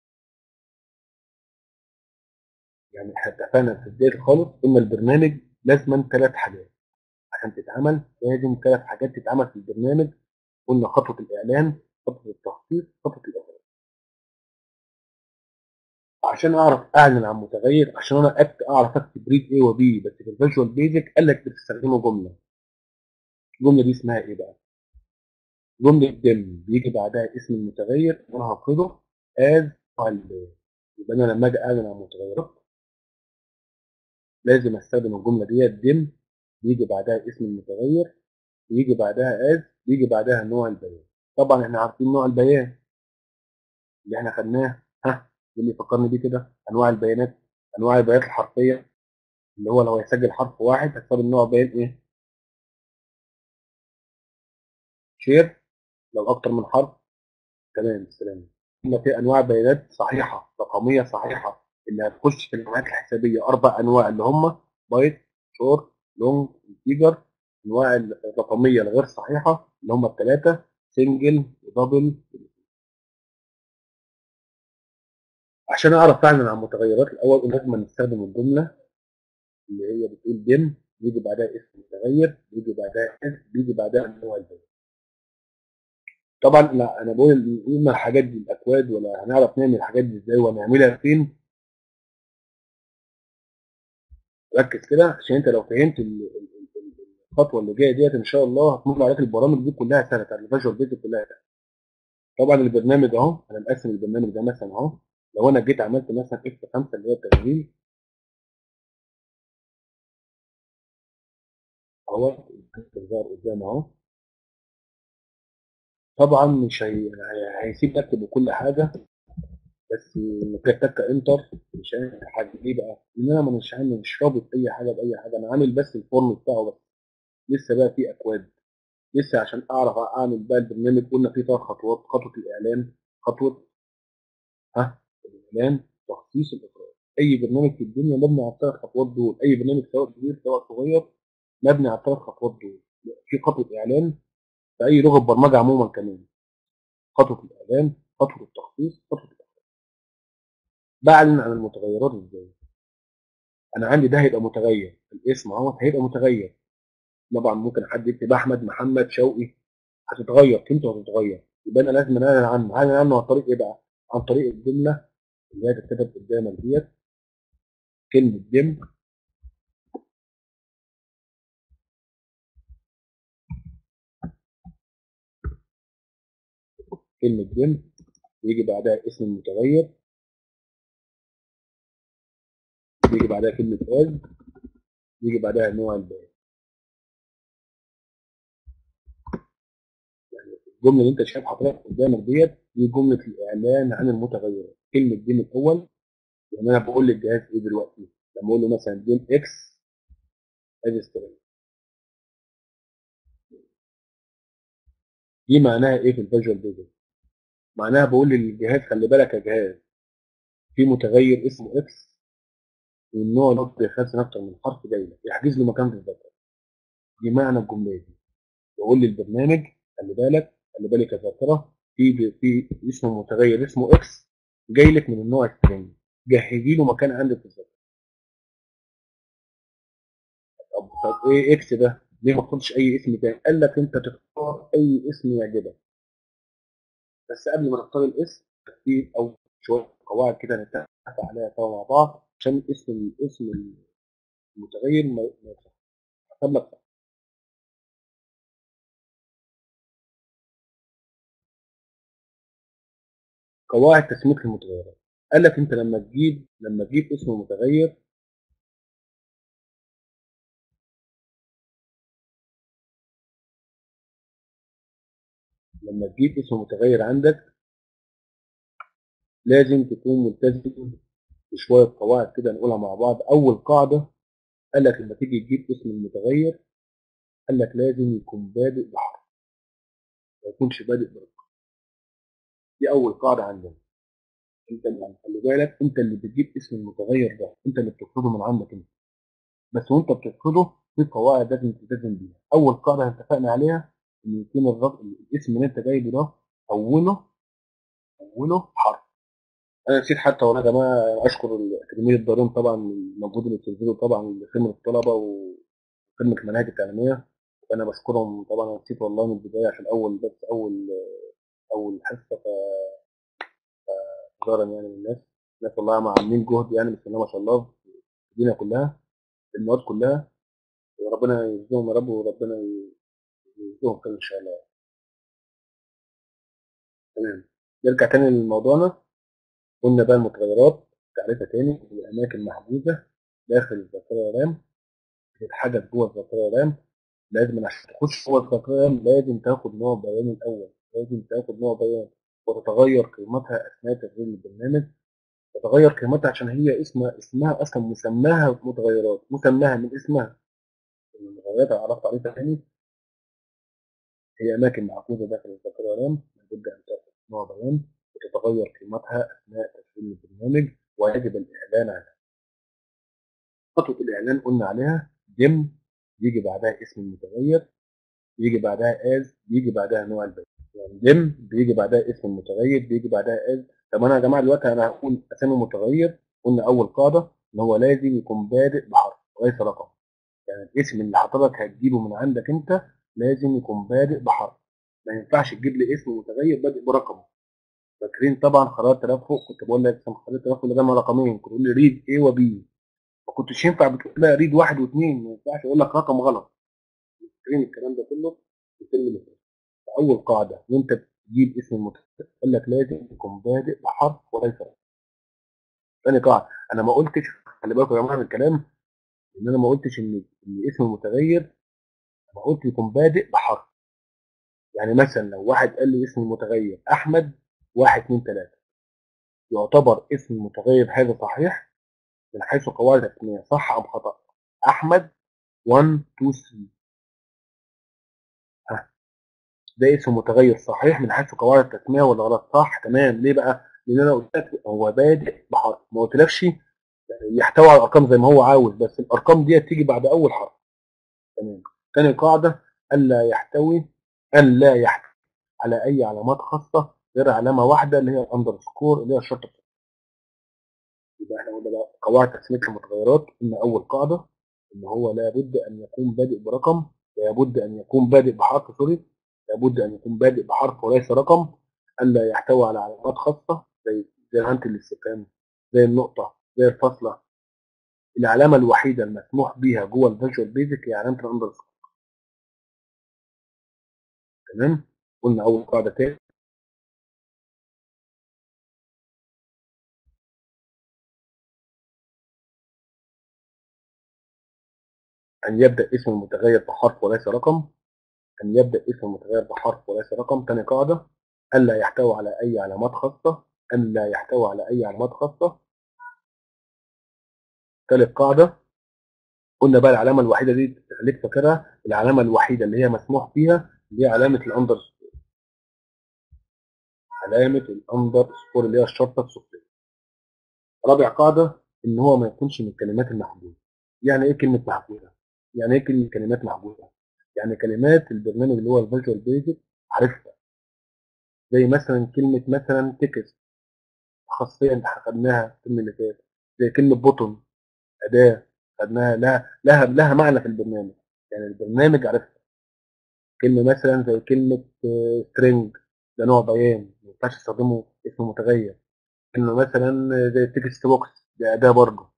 يعني احنا اتفقنا في بدايه خالص ان البرنامج لازما ثلاث حاجات عشان تتعمل لازم ثلاث حاجات تتعمل في البرنامج قلنا خطوه الاعلان خطوه التخطيط خطوه الاخراج عشان اعرف اعلن عن متغير عشان انا أكت اعرف اكتب ريد ايه وبي بس في الفيجوال بيزك قال لك بتستخدمه جمله الجمله دي اسمها ايه بقى جمله دم بيجي بعدها اسم المتغير وانا هفرضه از فايل يبقى انا لما اجي اعلن عن متغيرات لازم استخدم الجمله ديت دم بيجي بعدها اسم المتغير بيجي بعدها از بيجي بعدها نوع البيان طبعا احنا عارفين نوع البيان اللي احنا خدناه ها اللي فكرني بيه كده انواع البيانات انواع البيانات الحرفيه اللي هو لو هيسجل حرف واحد هتختار النوع بيان ايه شير لو اكتر من حرف تمام سلام هنا في انواع بيانات صحيحه رقميه صحيحه اللي هتخش في الجمعيات الحسابيه اربع انواع اللي هم بايت شورت لونج انتيجر انواع الرقميه الغير صحيحه اللي هم الثلاثه سنجل ودبل عشان اعرف اعلن عن متغيرات الاول لازم نستخدم الجمله اللي هي بتقول دم بيجي بعدها اسم متغير بيجي بعدها اس بيجي بعدها نوع البيان طبعا لا انا بقول قلنا الحاجات دي الاكواد ولا هنعرف نعمل الحاجات دي ازاي ونعملها فين ركز كده عشان انت لو فهمت ال- ال- ال- الخطوه اللي جايه ديت ان شاء الله هتمر عليك البرامج دي كلها سهله بتاعت الفيجوال بيزك كلها سهله طبعا البرنامج اهو انا مقسم البرنامج ده مثلا اهو لو انا جيت عملت مثلا اف 5 اللي هي التشغيل اهو ظهر قدامي اهو طبعا مش هي... هي- هيسيب اكتب كل حاجه بس كده تك انتر مش هيعمل حاجه ليه بقى؟ لان انا مش عامل مش رابط اي حاجه باي حاجه انا عامل بس الفورم بتاعه بس لسه بقى في اكواد لسه عشان اعرف اعمل بقى البرنامج قلنا في ثلاث خطوات خطوه الاعلان خطوه ها الاعلان تخصيص الاخراج اي برنامج في الدنيا مبني على الثلاث خطوات دول اي برنامج سواء كبير سواء صغير مبني على الثلاث خطوات دول في خطوه اعلان في اي لغه برمجه عموما كمان خطوه الاعلان خطوه التخصيص خطوه الإخراج. بعلن عن المتغيرات ازاي انا عندي ده هيبقى متغير الاسم اهو هيبقى متغير طبعا ممكن حد يكتب احمد محمد شوقي هتتغير قيمته هتتغير يبقى انا لازم اعلن عنه اعلن عنه عن طريق ايه بقى عن طريق الجمله اللي هي تتكتب قدامك ديت كلمه دم كلمه دم يجي بعدها اسم المتغير يجي بعدها كلمه از يجي بعدها نوع البيان الجمله اللي انت شايف حضرتك قدامك ديت دي جمله الاعلان عن المتغيرات كلمه ديم الاول يعني انا بقول للجهاز ايه دلوقتي لما اقول له مثلا ديم اكس ادي سترينج دي معناها ايه في الفيجوال بيزك معناها بقول للجهاز خلي بالك يا جهاز في متغير اسمه اكس والنوع ده بيخزن اكتر من حرف جاي لك يحجز له مكان في الذاكره دي معنى الجمله دي بقول للبرنامج خلي بالك خلي بالك يا ذاكره في في اسمه متغير اسمه اكس جاي لك من النوع الثاني جهزي له مكان عندك في الذاكره طب طب ايه اكس ده؟ ليه ما تحطش اي اسم تاني؟ قال لك انت تختار اي اسم يعجبك بس قبل ما نختار الاسم في او شويه قواعد كده نتفق عليها سوا مع بعض عشان اسم الاسم المتغير ما ما يتحسب لك صح. قواعد تسميه المتغيرات قال لك انت لما تجيب لما تجيب اسم متغير لما تجيب اسم متغير عندك لازم تكون ملتزم بشوية قواعد كده نقولها مع بعض أول قاعدة قال لك لما تيجي تجيب اسم المتغير قال لك لازم يكون بادئ بحرف ما يكونش بادئ برقم دي أول قاعدة عندنا أنت يعني خلي بالك أنت اللي بتجيب اسم المتغير ده أنت اللي بتفرضه من عندك أنت بس وأنت بتفرضه في قواعد لازم تلتزم بيها أول قاعدة اتفقنا عليها إن يكون الرقم الاسم اللي أنت جايبه ده أوله أوله حرف انا نسيت حتى وانا يا جماعه اشكر اكاديميه الدارين طبعا المجهود اللي بتبذله طبعا لخدمه الطلبه وخدمه المناهج التعليميه وانا بشكرهم طبعا انا نسيت والله من البدايه عشان اول بس اول اول حصه ف اعذارا يعني من الناس الناس والله عاملين جهد يعني بسم الله ما شاء الله في الدنيا كلها في المواد كلها وربنا يجزيهم يا رب وربنا يجزيهم خير ان شاء الله تمام نرجع تاني لموضوعنا قلنا بقى المتغيرات تعريفها تاني الأماكن محجوزة داخل الذاكرة رام بتتحجز جوه الذاكرة رام لازم عشان تخش جوه الذاكرة رام لازم تاخد نوع بيان الأول لازم تاخد نوع بيان وتتغير قيمتها أثناء تشغيل البرنامج تتغير قيمتها عشان هي اسمها اسمها أصلا مسماها متغيرات مسماها من اسمها المتغيرات عرفت تعريفها تاني هي أماكن محجوزة داخل الذاكرة رام لابد أن تاخد نوع بيان وتتغير قيمتها أثناء تشغيل البرنامج ويجب الإعلان عنها. خطوة الإعلان قلنا عليها دم يجي بعدها اسم المتغير يجي بعدها از يجي بعدها نوع البيان يعني دم بيجي بعدها اسم المتغير بيجي بعدها از طب انا يا جماعه دلوقتي انا هقول اسامي متغير قلنا اول قاعده ان هو لازم يكون بادئ بحرف وليس رقم يعني الاسم اللي حضرتك هتجيبه من عندك انت لازم يكون بادئ بحرف ما ينفعش تجيب لي اسم متغير بادئ برقم فاكرين طبعا خرائط ترافق كنت بقول لك خرائط ترافق ده جمع رقمين كنت تقول لي ريد ايه وبي ما كنتش ينفع بتقول لها ريد واحد واثنين ما ينفعش اقول لك رقم غلط فاكرين الكلام ده كله بيتم مثال اول قاعده وانت تجيب اسم المتغير قال لك لازم يكون بادئ بحرف وليس رقم ثاني قاعده انا ما قلتش خلي بالكم يا جماعه من الكلام ان انا ما قلتش ان ان اسم المتغير انا قلت يكون بادئ بحرف يعني مثلا لو واحد قال لي اسم المتغير احمد واحد اتنين تلاته يعتبر اسم المتغير هذا صحيح من حيث قواعد التسميه صح ام خطا احمد 1 2 3 ها ده اسم متغير صحيح من حيث قواعد التسميه ولا غلط صح تمام ليه بقى لان انا قلت لك هو بادئ بحرف ما قلتلكش يحتوي على الارقام زي ما هو عاوز بس الارقام دي تيجي بعد اول حرف تمام تاني قاعده الا يحتوي ان لا يحتوي على اي علامات خاصه غير علامه واحده اللي هي الاندرسكور اللي هي الشرط الثاني يبقى احنا قلنا بقى قواعد تسميه المتغيرات ان اول قاعده ان هو لابد ان يكون بادئ برقم لابد ان يكون بادئ بحرف سوري لابد ان يكون بادئ بحرف وليس رقم الا يحتوي على علامات خاصه زي زي علامه الاستفهام زي النقطه زي الفاصله العلامه الوحيده المسموح بيها جوه الفيجوال بيزك هي علامه الاندرسكور تمام قلنا اول قاعده تاني أن يبدأ اسم المتغير بحرف وليس رقم أن يبدأ اسم المتغير بحرف وليس رقم تاني قاعدة ألا يحتوي على أي علامات خاصة أن لا يحتوي على أي علامات خاصة ثالث قاعدة قلنا بقى العلامة الوحيدة دي خليك فاكرها العلامة الوحيدة اللي هي مسموح فيها اللي هي علامة الأندر علامة الأندر سكور اللي هي الشرطة السفلية رابع قاعدة إن هو ما يكونش من الكلمات المحجوزة يعني إيه كلمة محجوزة؟ يعني إيه كلمة كلمات محجوزة؟ يعني كلمات البرنامج اللي هو الفيجوال بيزك عارفها زي مثلا كلمة مثلا تكست خاصية انت خدناها الترم اللي فات زي كلمة بوتون أداة خدناها لها لها لها معنى في البرنامج يعني البرنامج عارفها كلمة مثلا زي كلمة سترينج ده نوع بيان ما ينفعش تستخدمه اسم متغير كلمة مثلا زي تكست بوكس دي أداة برضه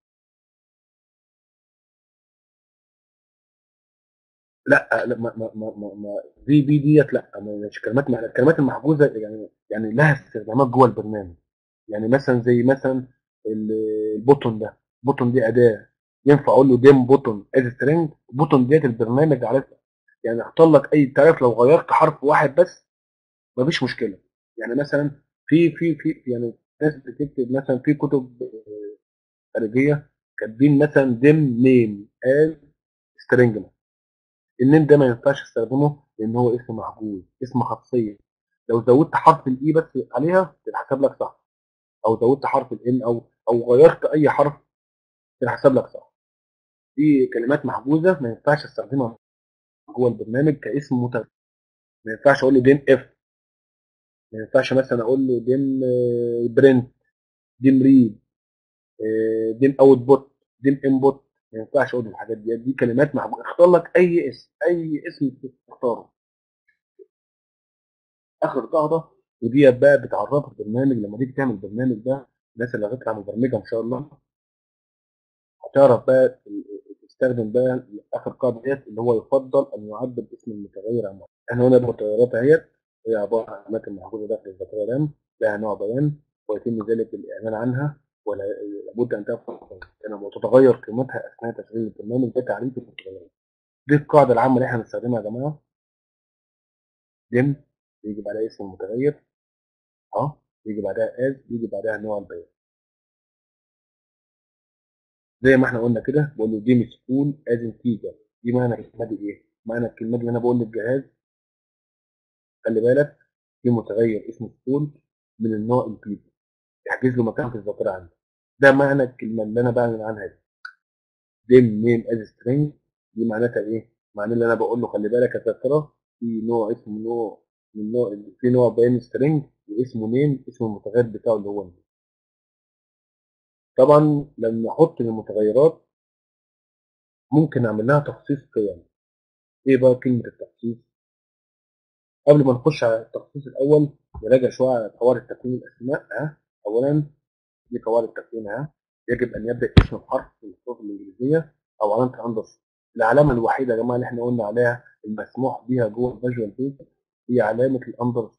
لا لا ما ما ما ما, ما في بي ديت لا ما- مش كلمات مع- الكلمات المحجوزه يعني يعني لها استخدامات جوه البرنامج يعني مثلا زي مثلا ال- البوتون ده بوتون دي اداه ينفع اقول له ديم بوتون از سترينج بوتون ديت البرنامج عارفها يعني اختار لك اي تعرف لو غيرت حرف واحد بس مفيش مشكله يعني مثلا في في في يعني ناس بتكتب مثلا في كتب آه، خارجيه كاتبين مثلا ديم نيم از سترينج النيم ده ما ينفعش استخدمه لان هو اسم محجوز اسم خاصيه لو زودت حرف الاي بس عليها تتحسب لك صح او زودت حرف الان او او غيرت اي حرف تتحسب لك صح دي كلمات محجوزه ما ينفعش استخدمها جوه البرنامج كاسم متغير ما ينفعش اقول له دين اف ما ينفعش مثلا اقول له دين برنت دين ريد دين اوت بوت دين انبوت ما ينفعش اقول الحاجات دي دي كلمات محجوزه اختار لك اي اسم اي اسم تختاره اخر قاعده ودي بقى بتعرفك البرنامج لما تيجي تعمل البرنامج ده الناس اللي هتطلع مبرمجه ان شاء الله هتعرف بقى ال- تستخدم بقى اخر قاعده ديت اللي هو يفضل ان يعبر اسم المتغير عن معين. احنا هنا المتغيرات اهيت هي عباره عن اماكن محجوزه داخل الذاكره رام لها نوع بيان ويتم ذلك الاعلان عنها ولا لابد ان تفهم انها وتتغير قيمتها اثناء تشغيل البرنامج ده تعريف المتغيرات دي القاعده العامه اللي احنا بنستخدمها يا جماعه دم يجي بعدها اسم المتغير اه يجي بعدها از يجي بعدها نوع البيان زي ما احنا قلنا كده بقول له دي مسكول از انتيجر دي معنى الكلمه دي ايه؟ معنى الكلمه دي اللي انا بقول للجهاز خلي بالك في متغير اسمه سكول من النوع انتيجر يحجز له مكان في الذاكره عندي ده معنى الكلمه اللي انا بعلن عنها دي ديم نيم از سترينج دي معناتها ايه؟ معناه اللي انا بقول له خلي بالك يا ذاكره في نوع اسمه نوع من نوع في نوع بيان سترينج واسمه نيم اسم المتغير بتاعه اللي هو النيم. طبعا لما احط المتغيرات ممكن اعمل لها تخصيص قيم ايه بقى كلمه التخصيص قبل ما نخش على التخصيص الاول نراجع شويه على قواعد تكوين الاسماء ها اولا دي قواعد التكوين ها يجب ان يبدا اسم بحرف من الحروف الانجليزيه او علامه الاندرس العلامه الوحيده يا جماعه اللي احنا قلنا عليها المسموح بيها جوه الفيجوال بيج هي علامه الاندرس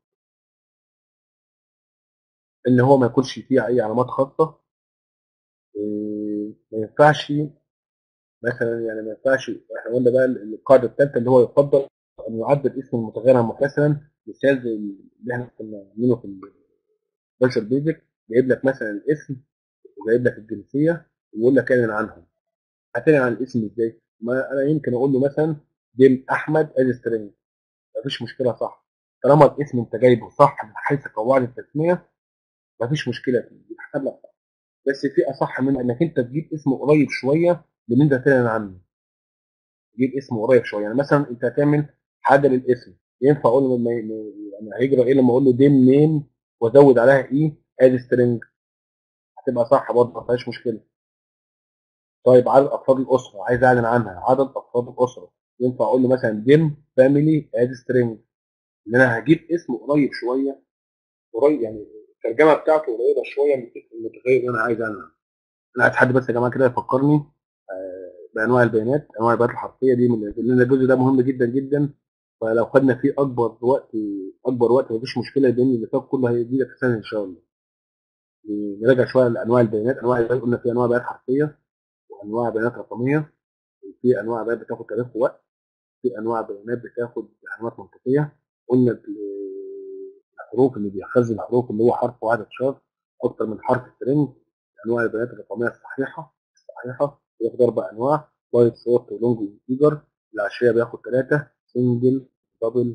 ان هو ما يكونش فيها اي علامات خاصه إيه، ما ينفعش مثلا يعني ما ينفعش احنا قلنا بقى القاعده الثالثه اللي هو يفضل ان يعبر اسم المتغير عن مختصرا مثال زي اللي احنا كنا عاملينه في الفيجوال بيزك جايب لك مثلا الاسم وجايب لك الجنسيه ويقول لك اعلن عنهم هتعلن عن الاسم ازاي؟ ما انا يمكن اقول له مثلا ديم احمد از سترينج مفيش مشكله صح طالما الاسم انت جايبه صح من حيث قواعد التسميه مفيش مشكله فيه يتحسب لك صح. بس في اصح من انك انت تجيب اسم قريب شويه من اللي انت هتعلن عنه تجيب اسم قريب شويه يعني مثلا انت هتعمل حاجه للاسم ينفع اقول له ما- ما- يعني هيجرى ايه لما اقول له ديم نيم وازود عليها ايه اد سترينج هتبقى صح برضه ما فيهاش مشكله طيب عدد افراد الاسره عايز اعلن عنها عدد افراد الاسره ينفع اقول له مثلا ديم فاميلي اد سترينج ان انا هجيب اسم قريب شويه قريب يعني الترجمه بتاعته قريبه شويه من اسم المتغير اللي انا عايز اعلن عنه انا عايز حد بس يا جماعه كده يفكرني آه، بانواع البيانات انواع البيانات الحرفيه دي من لان الجزء ده مهم جدا جدا فلو خدنا فيه اكبر وقت اكبر وقت مفيش مشكله لان اللي فات كله هيجي لك سنه ان شاء الله نراجع شويه لانواع البيانات انواع البيانات قلنا في انواع بيانات حرفيه وانواع بيانات رقميه في انواع بيانات بتاخد تاريخ ووقت في انواع بيانات بتاخد علامات منطقيه قلنا ال- الحروف اللي بيخزن الحروف اللي هو حرف واحد اتشار اكتر من حرف سترينج انواع البيانات الرقميه الصحيحه الصحيحه بياخد اربع انواع بايت شورت ولونج وانتيجر العشريه بياخد ثلاثه سنجل دبل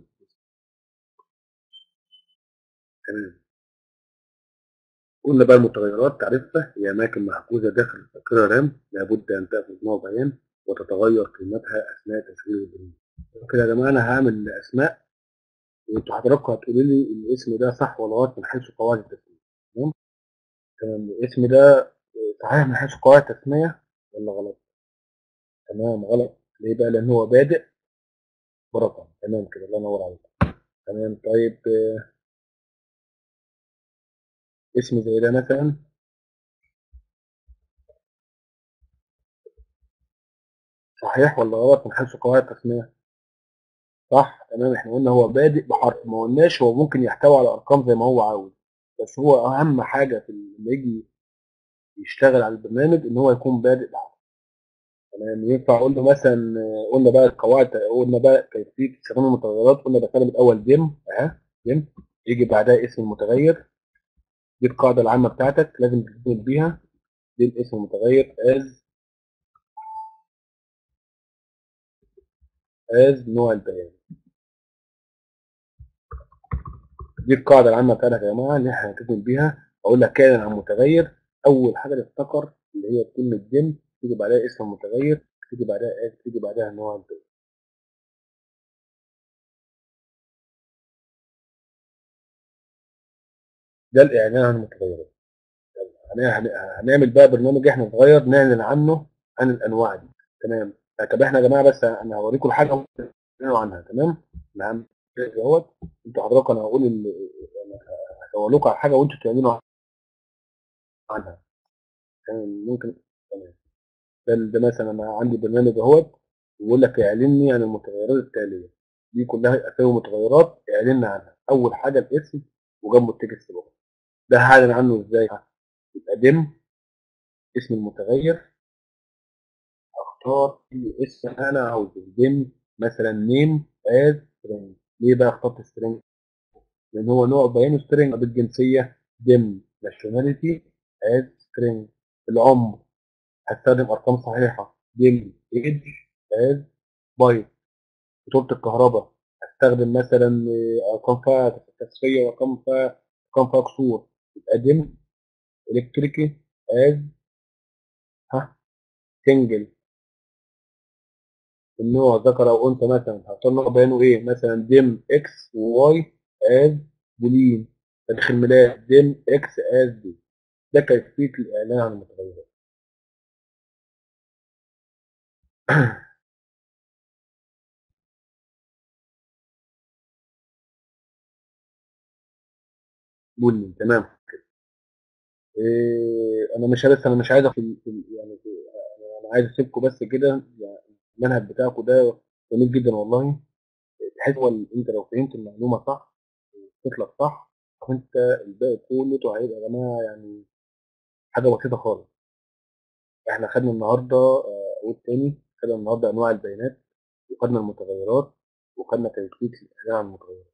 تمام قلنا بقى المتغيرات تعرفها هي أماكن محجوزة داخل الذاكرة رام لابد أن تأخذ نوع بيان وتتغير قيمتها أثناء تشغيل البرنامج. كده يا جماعة أنا هعمل أسماء وأنتوا حضراتكم هتقولوا لي الاسم ده صح ولا غلط من حيث قواعد التسمية. تمام؟ تمام الاسم ده صحيح من حيث قواعد التسمية ولا غلط؟ تمام غلط ليه بقى؟ لأن هو بادئ برقم تمام كده الله ينور عليك. تمام طيب آه، اسم زي ده مثلا صحيح ولا غلط من حيث قواعد التسمية؟ صح تمام احنا قلنا هو بادئ بحرف ما قلناش هو ممكن يحتوي على ارقام زي ما هو عاوز بس هو اهم حاجه في ال- لما يجي يشتغل على البرنامج ان هو يكون بادئ بحرف تمام ينفع اقول له مثلا آه، قلنا بقى القواعد قلنا بقى كيفيه استخدام المتغيرات قلنا بستخدم الاول ديم اها ديم يجي بعدها اسم المتغير دي القاعده العامه بتاعتك لازم تكتب بيها دي الاسم المتغير از از نوع البيان دي القاعده العامه بتاعتك يا جماعه اللي احنا هنكتب بيها اقول لك كائن عن متغير اول حاجه تفتكر اللي هي كلمه ديم تيجي بعدها اسم المتغير تيجي بعدها از تيجي بعدها نوع البيان ده الاعلان عن المتغيرات هن- هن- هنعمل بقى برنامج احنا صغير نعلن عنه عن الانواع دي تمام طب احنا يا جماعه بس انا هوريكم الحاجه تعلنوا عنها تمام نعم اهوت انتوا حضراتكم انا هقول ال- انا هسوي لكم على حاجه وانتوا تعلنوا عنها تمام ممكن تمام ده, ده مثلا انا عندي برنامج اهوت يقول لك اعلني عن المتغيرات التاليه دي كلها اسامي متغيرات اعلنا عنها اول حاجه الاسم وجنبه التكست بقى ده هعلن عنه ازاي يبقى دم اسم المتغير اختار في اسم انا عاوزه دم مثلا نيم از سترينج ليه بقى اخترت سترينج لان هو نوع بيان سترينج بالجنسيه دم ناشوناليتي از سترينج العمر هستخدم ارقام صحيحه دم ايدج از بايت فاتوره الكهرباء هستخدم مثلا آه، ارقام فيها تسفيه وارقام فيها ارقام فيها كسور يبقى دم الكتريكي از ها سنجل النوع ذكر او انثى مثلا هختار نوع بيانه ايه مثلا ديم اكس وواي از بولين تاريخ الميلاد ديم اكس از دي ده كيفيه الاعلان عن المتغيرات بولين تمام كده إيه انا مش بس انا مش عايز في في- يعني في انا عايز اسيبكم بس كده يعني المنهج بتاعكم ده جميل جدا والله بحيث هو ال- انت لو فهمت المعلومه صح وصلت صح فانت الباقي كله هيبقى يا جماعه يعني حاجه بسيطه خالص احنا خدنا النهارده آه، اقول تاني خدنا النهارده انواع البيانات وخدنا المتغيرات وخدنا كيفيه الاعلان عن المتغيرات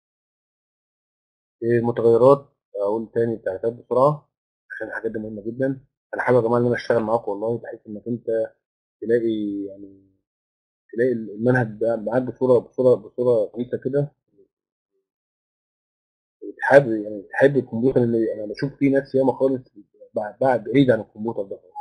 إيه المتغيرات اقول تاني التعريفات بسرعه عشان الحاجات دي مهمه جدا انا حابب يا جماعه ان انا اشتغل معاكم والله بحيث انك انت تلاقي يعني تلاقي المنهج ده معاك بصوره بصوره بصوره كويسه كده تحب يعني تحب الكمبيوتر ان انا بشوف في ناس ياما خالص بعد بعد بعيد عن الكمبيوتر ده خالص.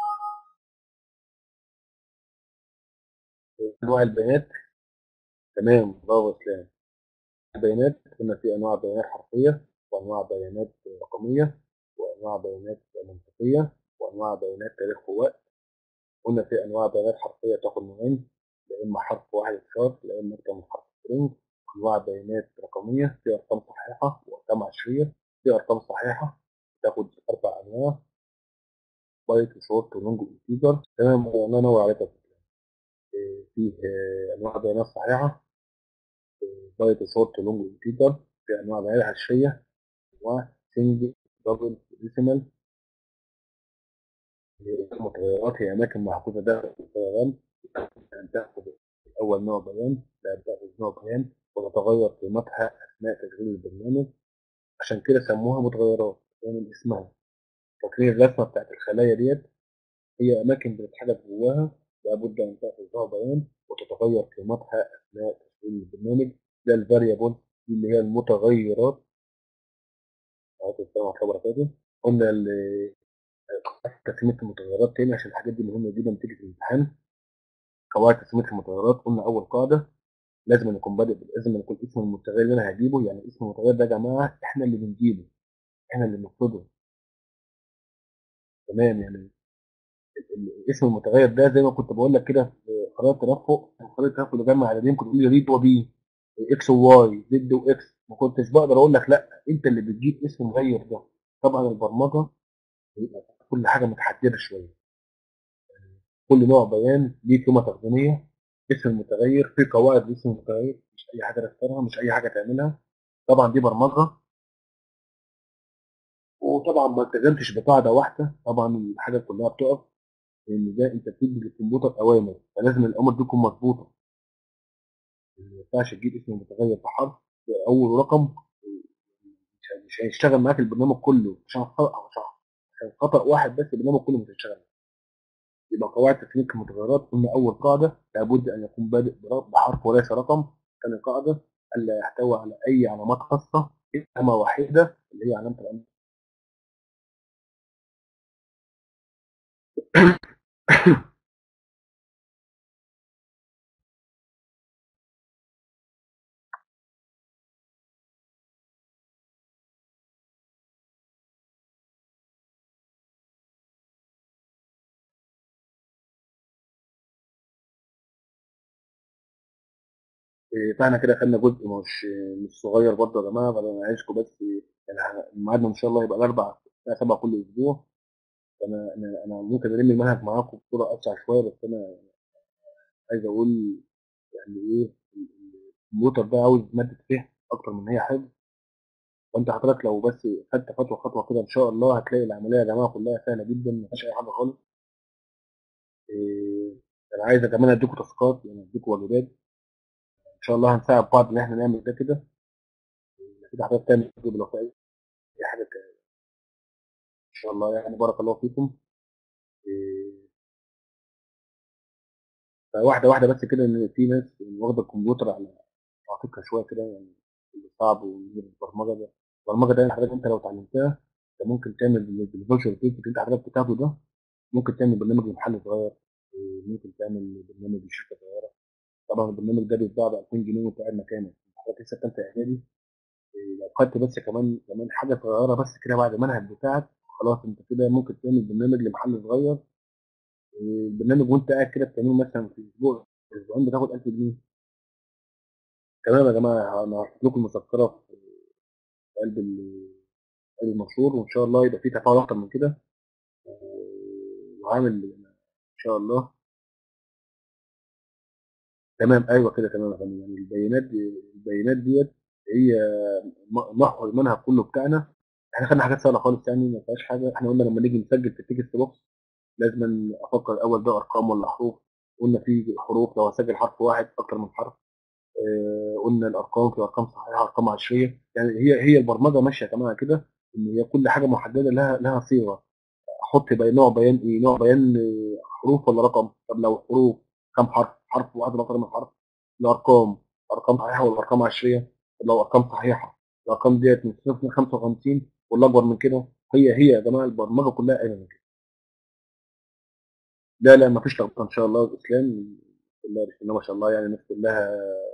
انواع البيانات تمام برافو اسلام البيانات قلنا في انواع بيانات حرفيه وانواع بيانات رقميه وانواع بيانات منطقيه وانواع بيانات تاريخ ووقت قلنا في انواع بيانات حرفيه تاخد نوعين لا اما حرف واحد اتشار لا اما اكتر من حرف سترينج انواع بيانات رقميه في ارقام صحيحه وارقام عشريه في ارقام صحيحه تاخد اربع انواع بايت وشورت ولونج وانتيجر تمام الله ينور عليك يا فندم. إيه، فيه آه، انواع بيانات صحيحه بايت وشورت ولونج وانتيجر في انواع بيانات عشريه انواع سنجل دبل ديسيمال المتغيرات هي اماكن محفوظه داخل البيانات أن تأخذ أول نوع بيان بأن تأخذ نوع بيان وتتغير قيمتها أثناء تشغيل البرنامج عشان كده سموها متغيرات يعني من اسمها فاكرين الرسمة بتاعت الخلايا ديت هي أماكن بتتحدث جواها لابد أن تأخذ نوع بيان وتتغير قيمتها أثناء تشغيل البرنامج ده الفاريبل دي اللي هي المتغيرات عليكم السلام ورحمة الله وبركاته قلنا ال- تسمية المتغيرات تاني عشان الحاجات دي مهمة جدا بتيجي في الامتحان قواعد تسمية المتغيرات قلنا أول قاعدة لازم أن يكون بادئ لازم أن يكون اسم المتغير اللي أنا هجيبه يعني اسم المتغير ده يا جماعة إحنا اللي بنجيبه إحنا اللي بنفرضه تمام يعني ال- ال- اسم المتغير ده زي ما كنت بقول لك كده في خرائط الترفق خرائط الترفق اللي جمع عددين كنت تقول لي ريد وبي اكس وواي زد واكس ما كنتش بقدر اقول لك لا انت اللي بتجيب اسم مغير ده طبعا البرمجه بيبقى كل حاجه متحدده شويه كل نوع بيان ليه قيمه تقديميه اسم المتغير في قواعد لاسم المتغير مش اي حاجه تختارها مش اي حاجه تعملها طبعا دي برمجه وطبعا ما التزمتش بقاعده واحده طبعا الحاجه كلها بتقف لان ده انت بتدي للكمبيوتر اوامر فلازم الامر دي تكون مظبوطه ما ينفعش تجيب اسم المتغير بحرف اول رقم مش مش هيشتغل معاك البرنامج كله عشان خطأ عشان عشان خطأ واحد بس البرنامج كله مش هيشتغل يبقى قواعد تسمية المتغيرات قلنا أول قاعدة لابد أن يكون بادئ برا- بحرف وليس رقم ثاني قاعدة ألا يحتوي على أي علامات خاصة علامة وحيدة اللي هي علامة الأمر إيه، فاحنا كده خدنا جزء مش مش صغير برضه يا جماعة فأنا عايزكم بس يعني ه- ميعادنا إن شاء الله يبقى الأربع الساعة 7 كل أسبوع فأنا أنا أنا ممكن ألم المنهج معاكم بصورة أسرع شوية بس أنا عايز أقول يعني إيه ال- ال- الكمبيوتر ده عاوز مادة فهم أكتر من هي حفظ وانت حضرتك لو بس خدت خطوه خطوه كده ان شاء الله هتلاقي العمليه يا جماعه كلها سهله جدا ما فيهاش اي حاجه خالص إيه، انا عايز كمان اديكم تاسكات يعني اديكم واجبات ان شاء الله هنساعد بعض ان احنا نعمل ده كده كده حضرتك تعمل واجب لو في اي أي حاجه ك- ان شاء الله يعني بارك الله فيكم إيه، فواحده واحده بس كده ان في ناس واخده الكمبيوتر على عاتقها شويه كده يعني اللي صعب والبرمجه ده البرمجه ده حضرتك انت لو اتعلمتها انت ممكن تعمل بالفيرتشوال كود اللي انت حضرتك بتاخده ده ممكن تعمل برنامج لمحل صغير إيه، ممكن تعمل برنامج لشركه صغيره طبعا البرنامج ده بيتباع ب 2000 جنيه وانت قاعد مكانك حضرتك لسه في ثالثه اعدادي إيه، لو خدت بس كمان كمان حاجه صغيره بس كده بعد المنهج بتاعك خلاص انت كده ممكن تعمل برنامج لمحل صغير إيه، البرنامج وانت قاعد كده بتعمله مثلا في اسبوع اسبوعين بتاخد 1000 جنيه تمام يا جماعه انا هحط لكم المذكره في قلب ال- قلب المنشور وان شاء الله يبقى في تفاعل اكتر من كده وعامل ان شاء الله تمام ايوه كده تمام يا فندم يعني البيانات دي البيانات ديت هي م- محور المنهج كله بتاعنا احنا خدنا حاجات سهله خالص يعني ما فيهاش حاجه احنا قلنا لما نيجي نسجل في التكست بوكس لازم افكر الاول ده ارقام ولا حروف قلنا في حروف لو هسجل حرف واحد اكتر من حرف آه، قلنا الارقام في ارقام صحيحه ارقام عشريه يعني هي هي البرمجه ماشيه يا جماعه كده ان هي كل حاجه محدده لها لها صيغه احط بقى نوع بيان ايه نوع بيان آه، حروف ولا رقم طب لو حروف كم حرف حرف واحد ولا اكتر من حرف الارقام ارقام صحيحه ولا ارقام عشريه طب لو ارقام صحيحه الارقام ديت من صفر ل 55 ولا اكبر من كده هي هي يا جماعه البرمجه كلها قايمه من كده لا لا ما فيش لخبطه ان شاء الله الاسلام بسم الله بسم الله ما شاء الله يعني الناس كلها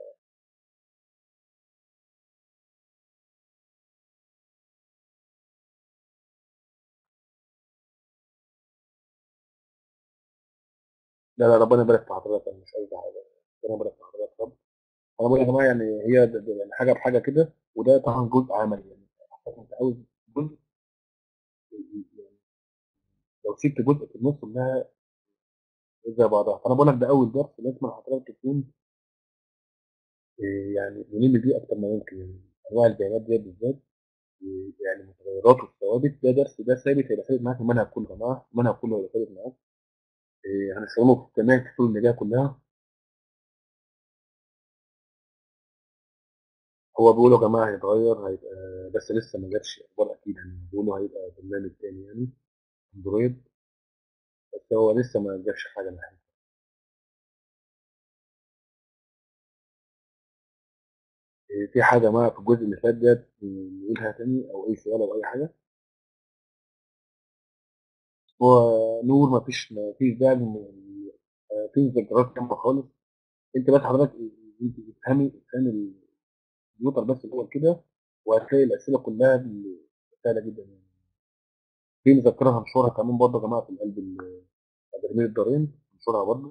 لا لا ربنا يبارك في حضرتك انا مش قصدي حاجه ربنا يبارك في حضرتك يا رب انا بقول يا جماعه يعني هي د- د- يعني حاجه بحاجه كده وده طبعا جزء عملي يعني انت عاوز جزء يعني لو سبت جزء في النص انها زي بعضها فانا بقول لك ده اول درس لازم حضرتك تكون إيه، يعني ملم بيه اكتر ما يمكن يعني انواع البيانات ديت بالذات إيه، يعني المتغيرات والثوابت ده درس ده ثابت هيبقى ثابت معاك المنهج كله يا جماعه المنهج كله هيبقى ثابت معاك إيه، هنستخدمه في التنمية الفصول اللي جايه كلها هو بيقولوا يا جماعه هيتغير هيبقى بس لسه ما جاتش اخبار اكيد يعني بيقولوا هيبقى برنامج تاني يعني اندرويد بس هو لسه ما جابش حاجه ناحية إيه، في حاجه ما في الجزء اللي فات ده نقولها تاني او اي سؤال او اي حاجه هو نور ما فيش ما فيش داعي إن- آه، تنزل دراسه كامله خالص انت بس حضرتك انت افهمي افهمي الكمبيوتر بس الاول كده وهتلاقي الاسئله كلها بال- سهله جدا يعني في مذكره هنشرها كمان برضه يا جماعه في قلب ال- برنامج الدارين هنشرها برضه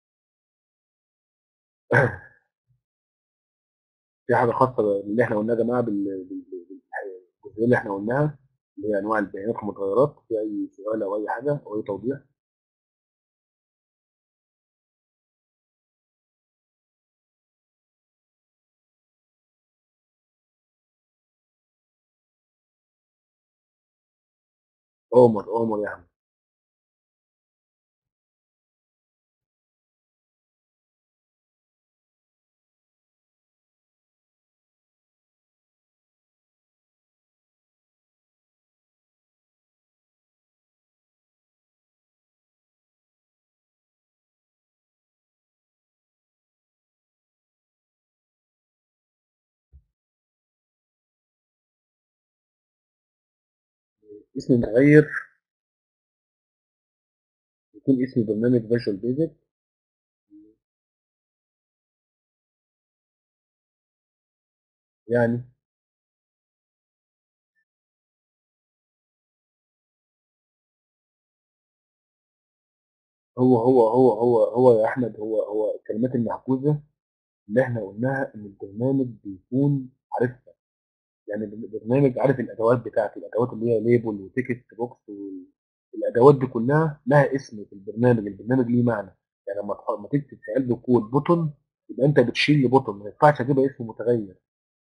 في حاجه خاصه باللي احنا قلناها يا جماعه بال- بال- بال- بالجزئيه اللي احنا قلناها اللي هي انواع البيانات والمتغيرات في اي سؤال او اي حاجه او اي توضيح عمر عمر يا احمد اسم المتغير يكون اسم برنامج فيجوال بيزك يعني هو هو هو هو هو يا احمد هو هو الكلمات المحجوزه اللي احنا قلناها ان البرنامج بيكون عارفها يعني البرنامج عارف الادوات بتاعته الادوات اللي هي ليبل وتيكت بوكس والادوات دي كلها لها اسم في البرنامج البرنامج ليه معنى يعني لما تح- لما تكتب في قلب الكود بوتون يبقى انت بتشيل بوتون ما ينفعش تبقى اسم متغير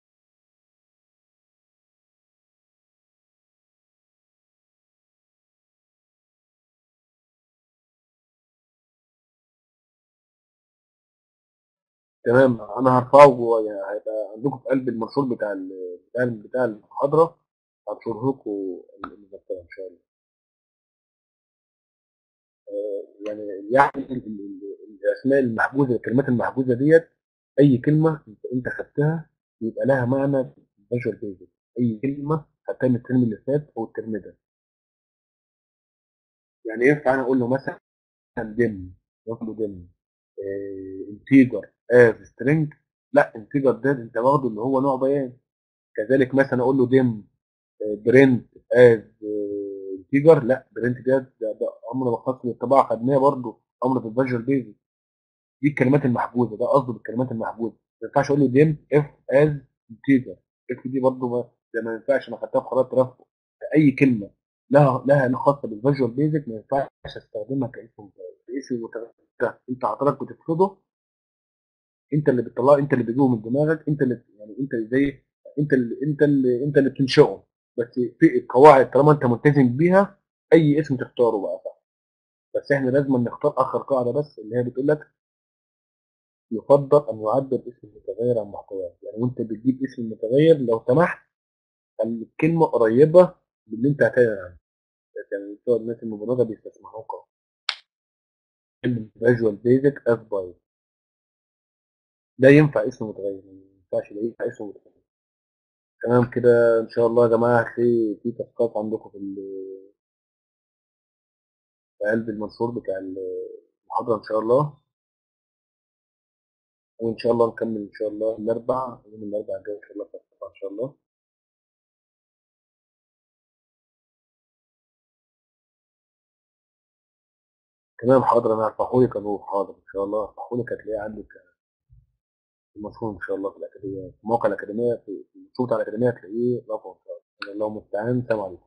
تمام انا هرفعه جوه يعني هيبقى عندكم في قلب المنشور بتاع ال- بتاع ال- بتاع المحاضره هنشره لكم المذكره ان شاء الله يعني يعني ال- ال- ال- الاسماء المحجوزه الكلمات المحجوزه ديت اي كلمه انت انت خدتها يبقى لها معنى في الفيجوال بيزك اي كلمه خدتها من الترم اللي فات او الترم ده يعني ينفع انا اقول له مثلا دم اقول له دم انتيجر از سترينج لا انتيجر ده انت واخده اللي هو نوع بيان كذلك مثلا اقول له دم برنت از انتيجر لا برنت ده ده, ده امر خاص بالطباعه خدناه برضه امر في الفيجوال بيزك دي الكلمات المحجوزه ده قصده بالكلمات المحجوزه ما ينفعش اقول له ديم اف از انتيجر اف دي برضه ما ده ما ينفعش انا خدتها في قرارات ترفع اي كلمه لها لها خاصه بالفيجوال بيزك ما ينفعش استخدمها كاسم متغير الاسم المتغير ده انت حضرتك بتفرضه انت اللي بتطلعه انت اللي بيجيبه من دماغك انت اللي يعني انت زي انت اللي انت اللي انت اللي بتنشئه بس في القواعد طالما انت ملتزم بيها اي اسم تختاره بقى صح بس احنا لازم نختار اخر قاعده بس اللي هي بتقول لك يفضل أن يعبر اسم المتغير عن محتواه يعني وأنت بتجيب اسم المتغير لو سمحت خلي الكلمة قريبة من اللي أنت هتعمل عنه يعني بتوع الناس المبرمجة بيستسمحوك كلمة فيجوال بيزك أز باي ده ينفع اسم متغير ما ينفعش ده ينفع اسم متغير تمام كده إن شاء الله يا جماعة هتلاقي في تاسكات عندكم في ال- في قلب المنشور بتاع المحاضرة إن شاء الله وإن شاء الله نكمل إن شاء الله الأربع يوم الأربع الجاي إن شاء الله في الصباح إن شاء الله تمام حاضر انا هرفعهولك يا نور حاضر ان شاء الله هرفعهولك هتلاقيه عندك المفهوم ان شاء الله في الاكاديميه في موقع الاكاديميه في في الصوت على الاكاديميه هتلاقيه رفعه ان شاء الله اللهم المستعان سلام عليكم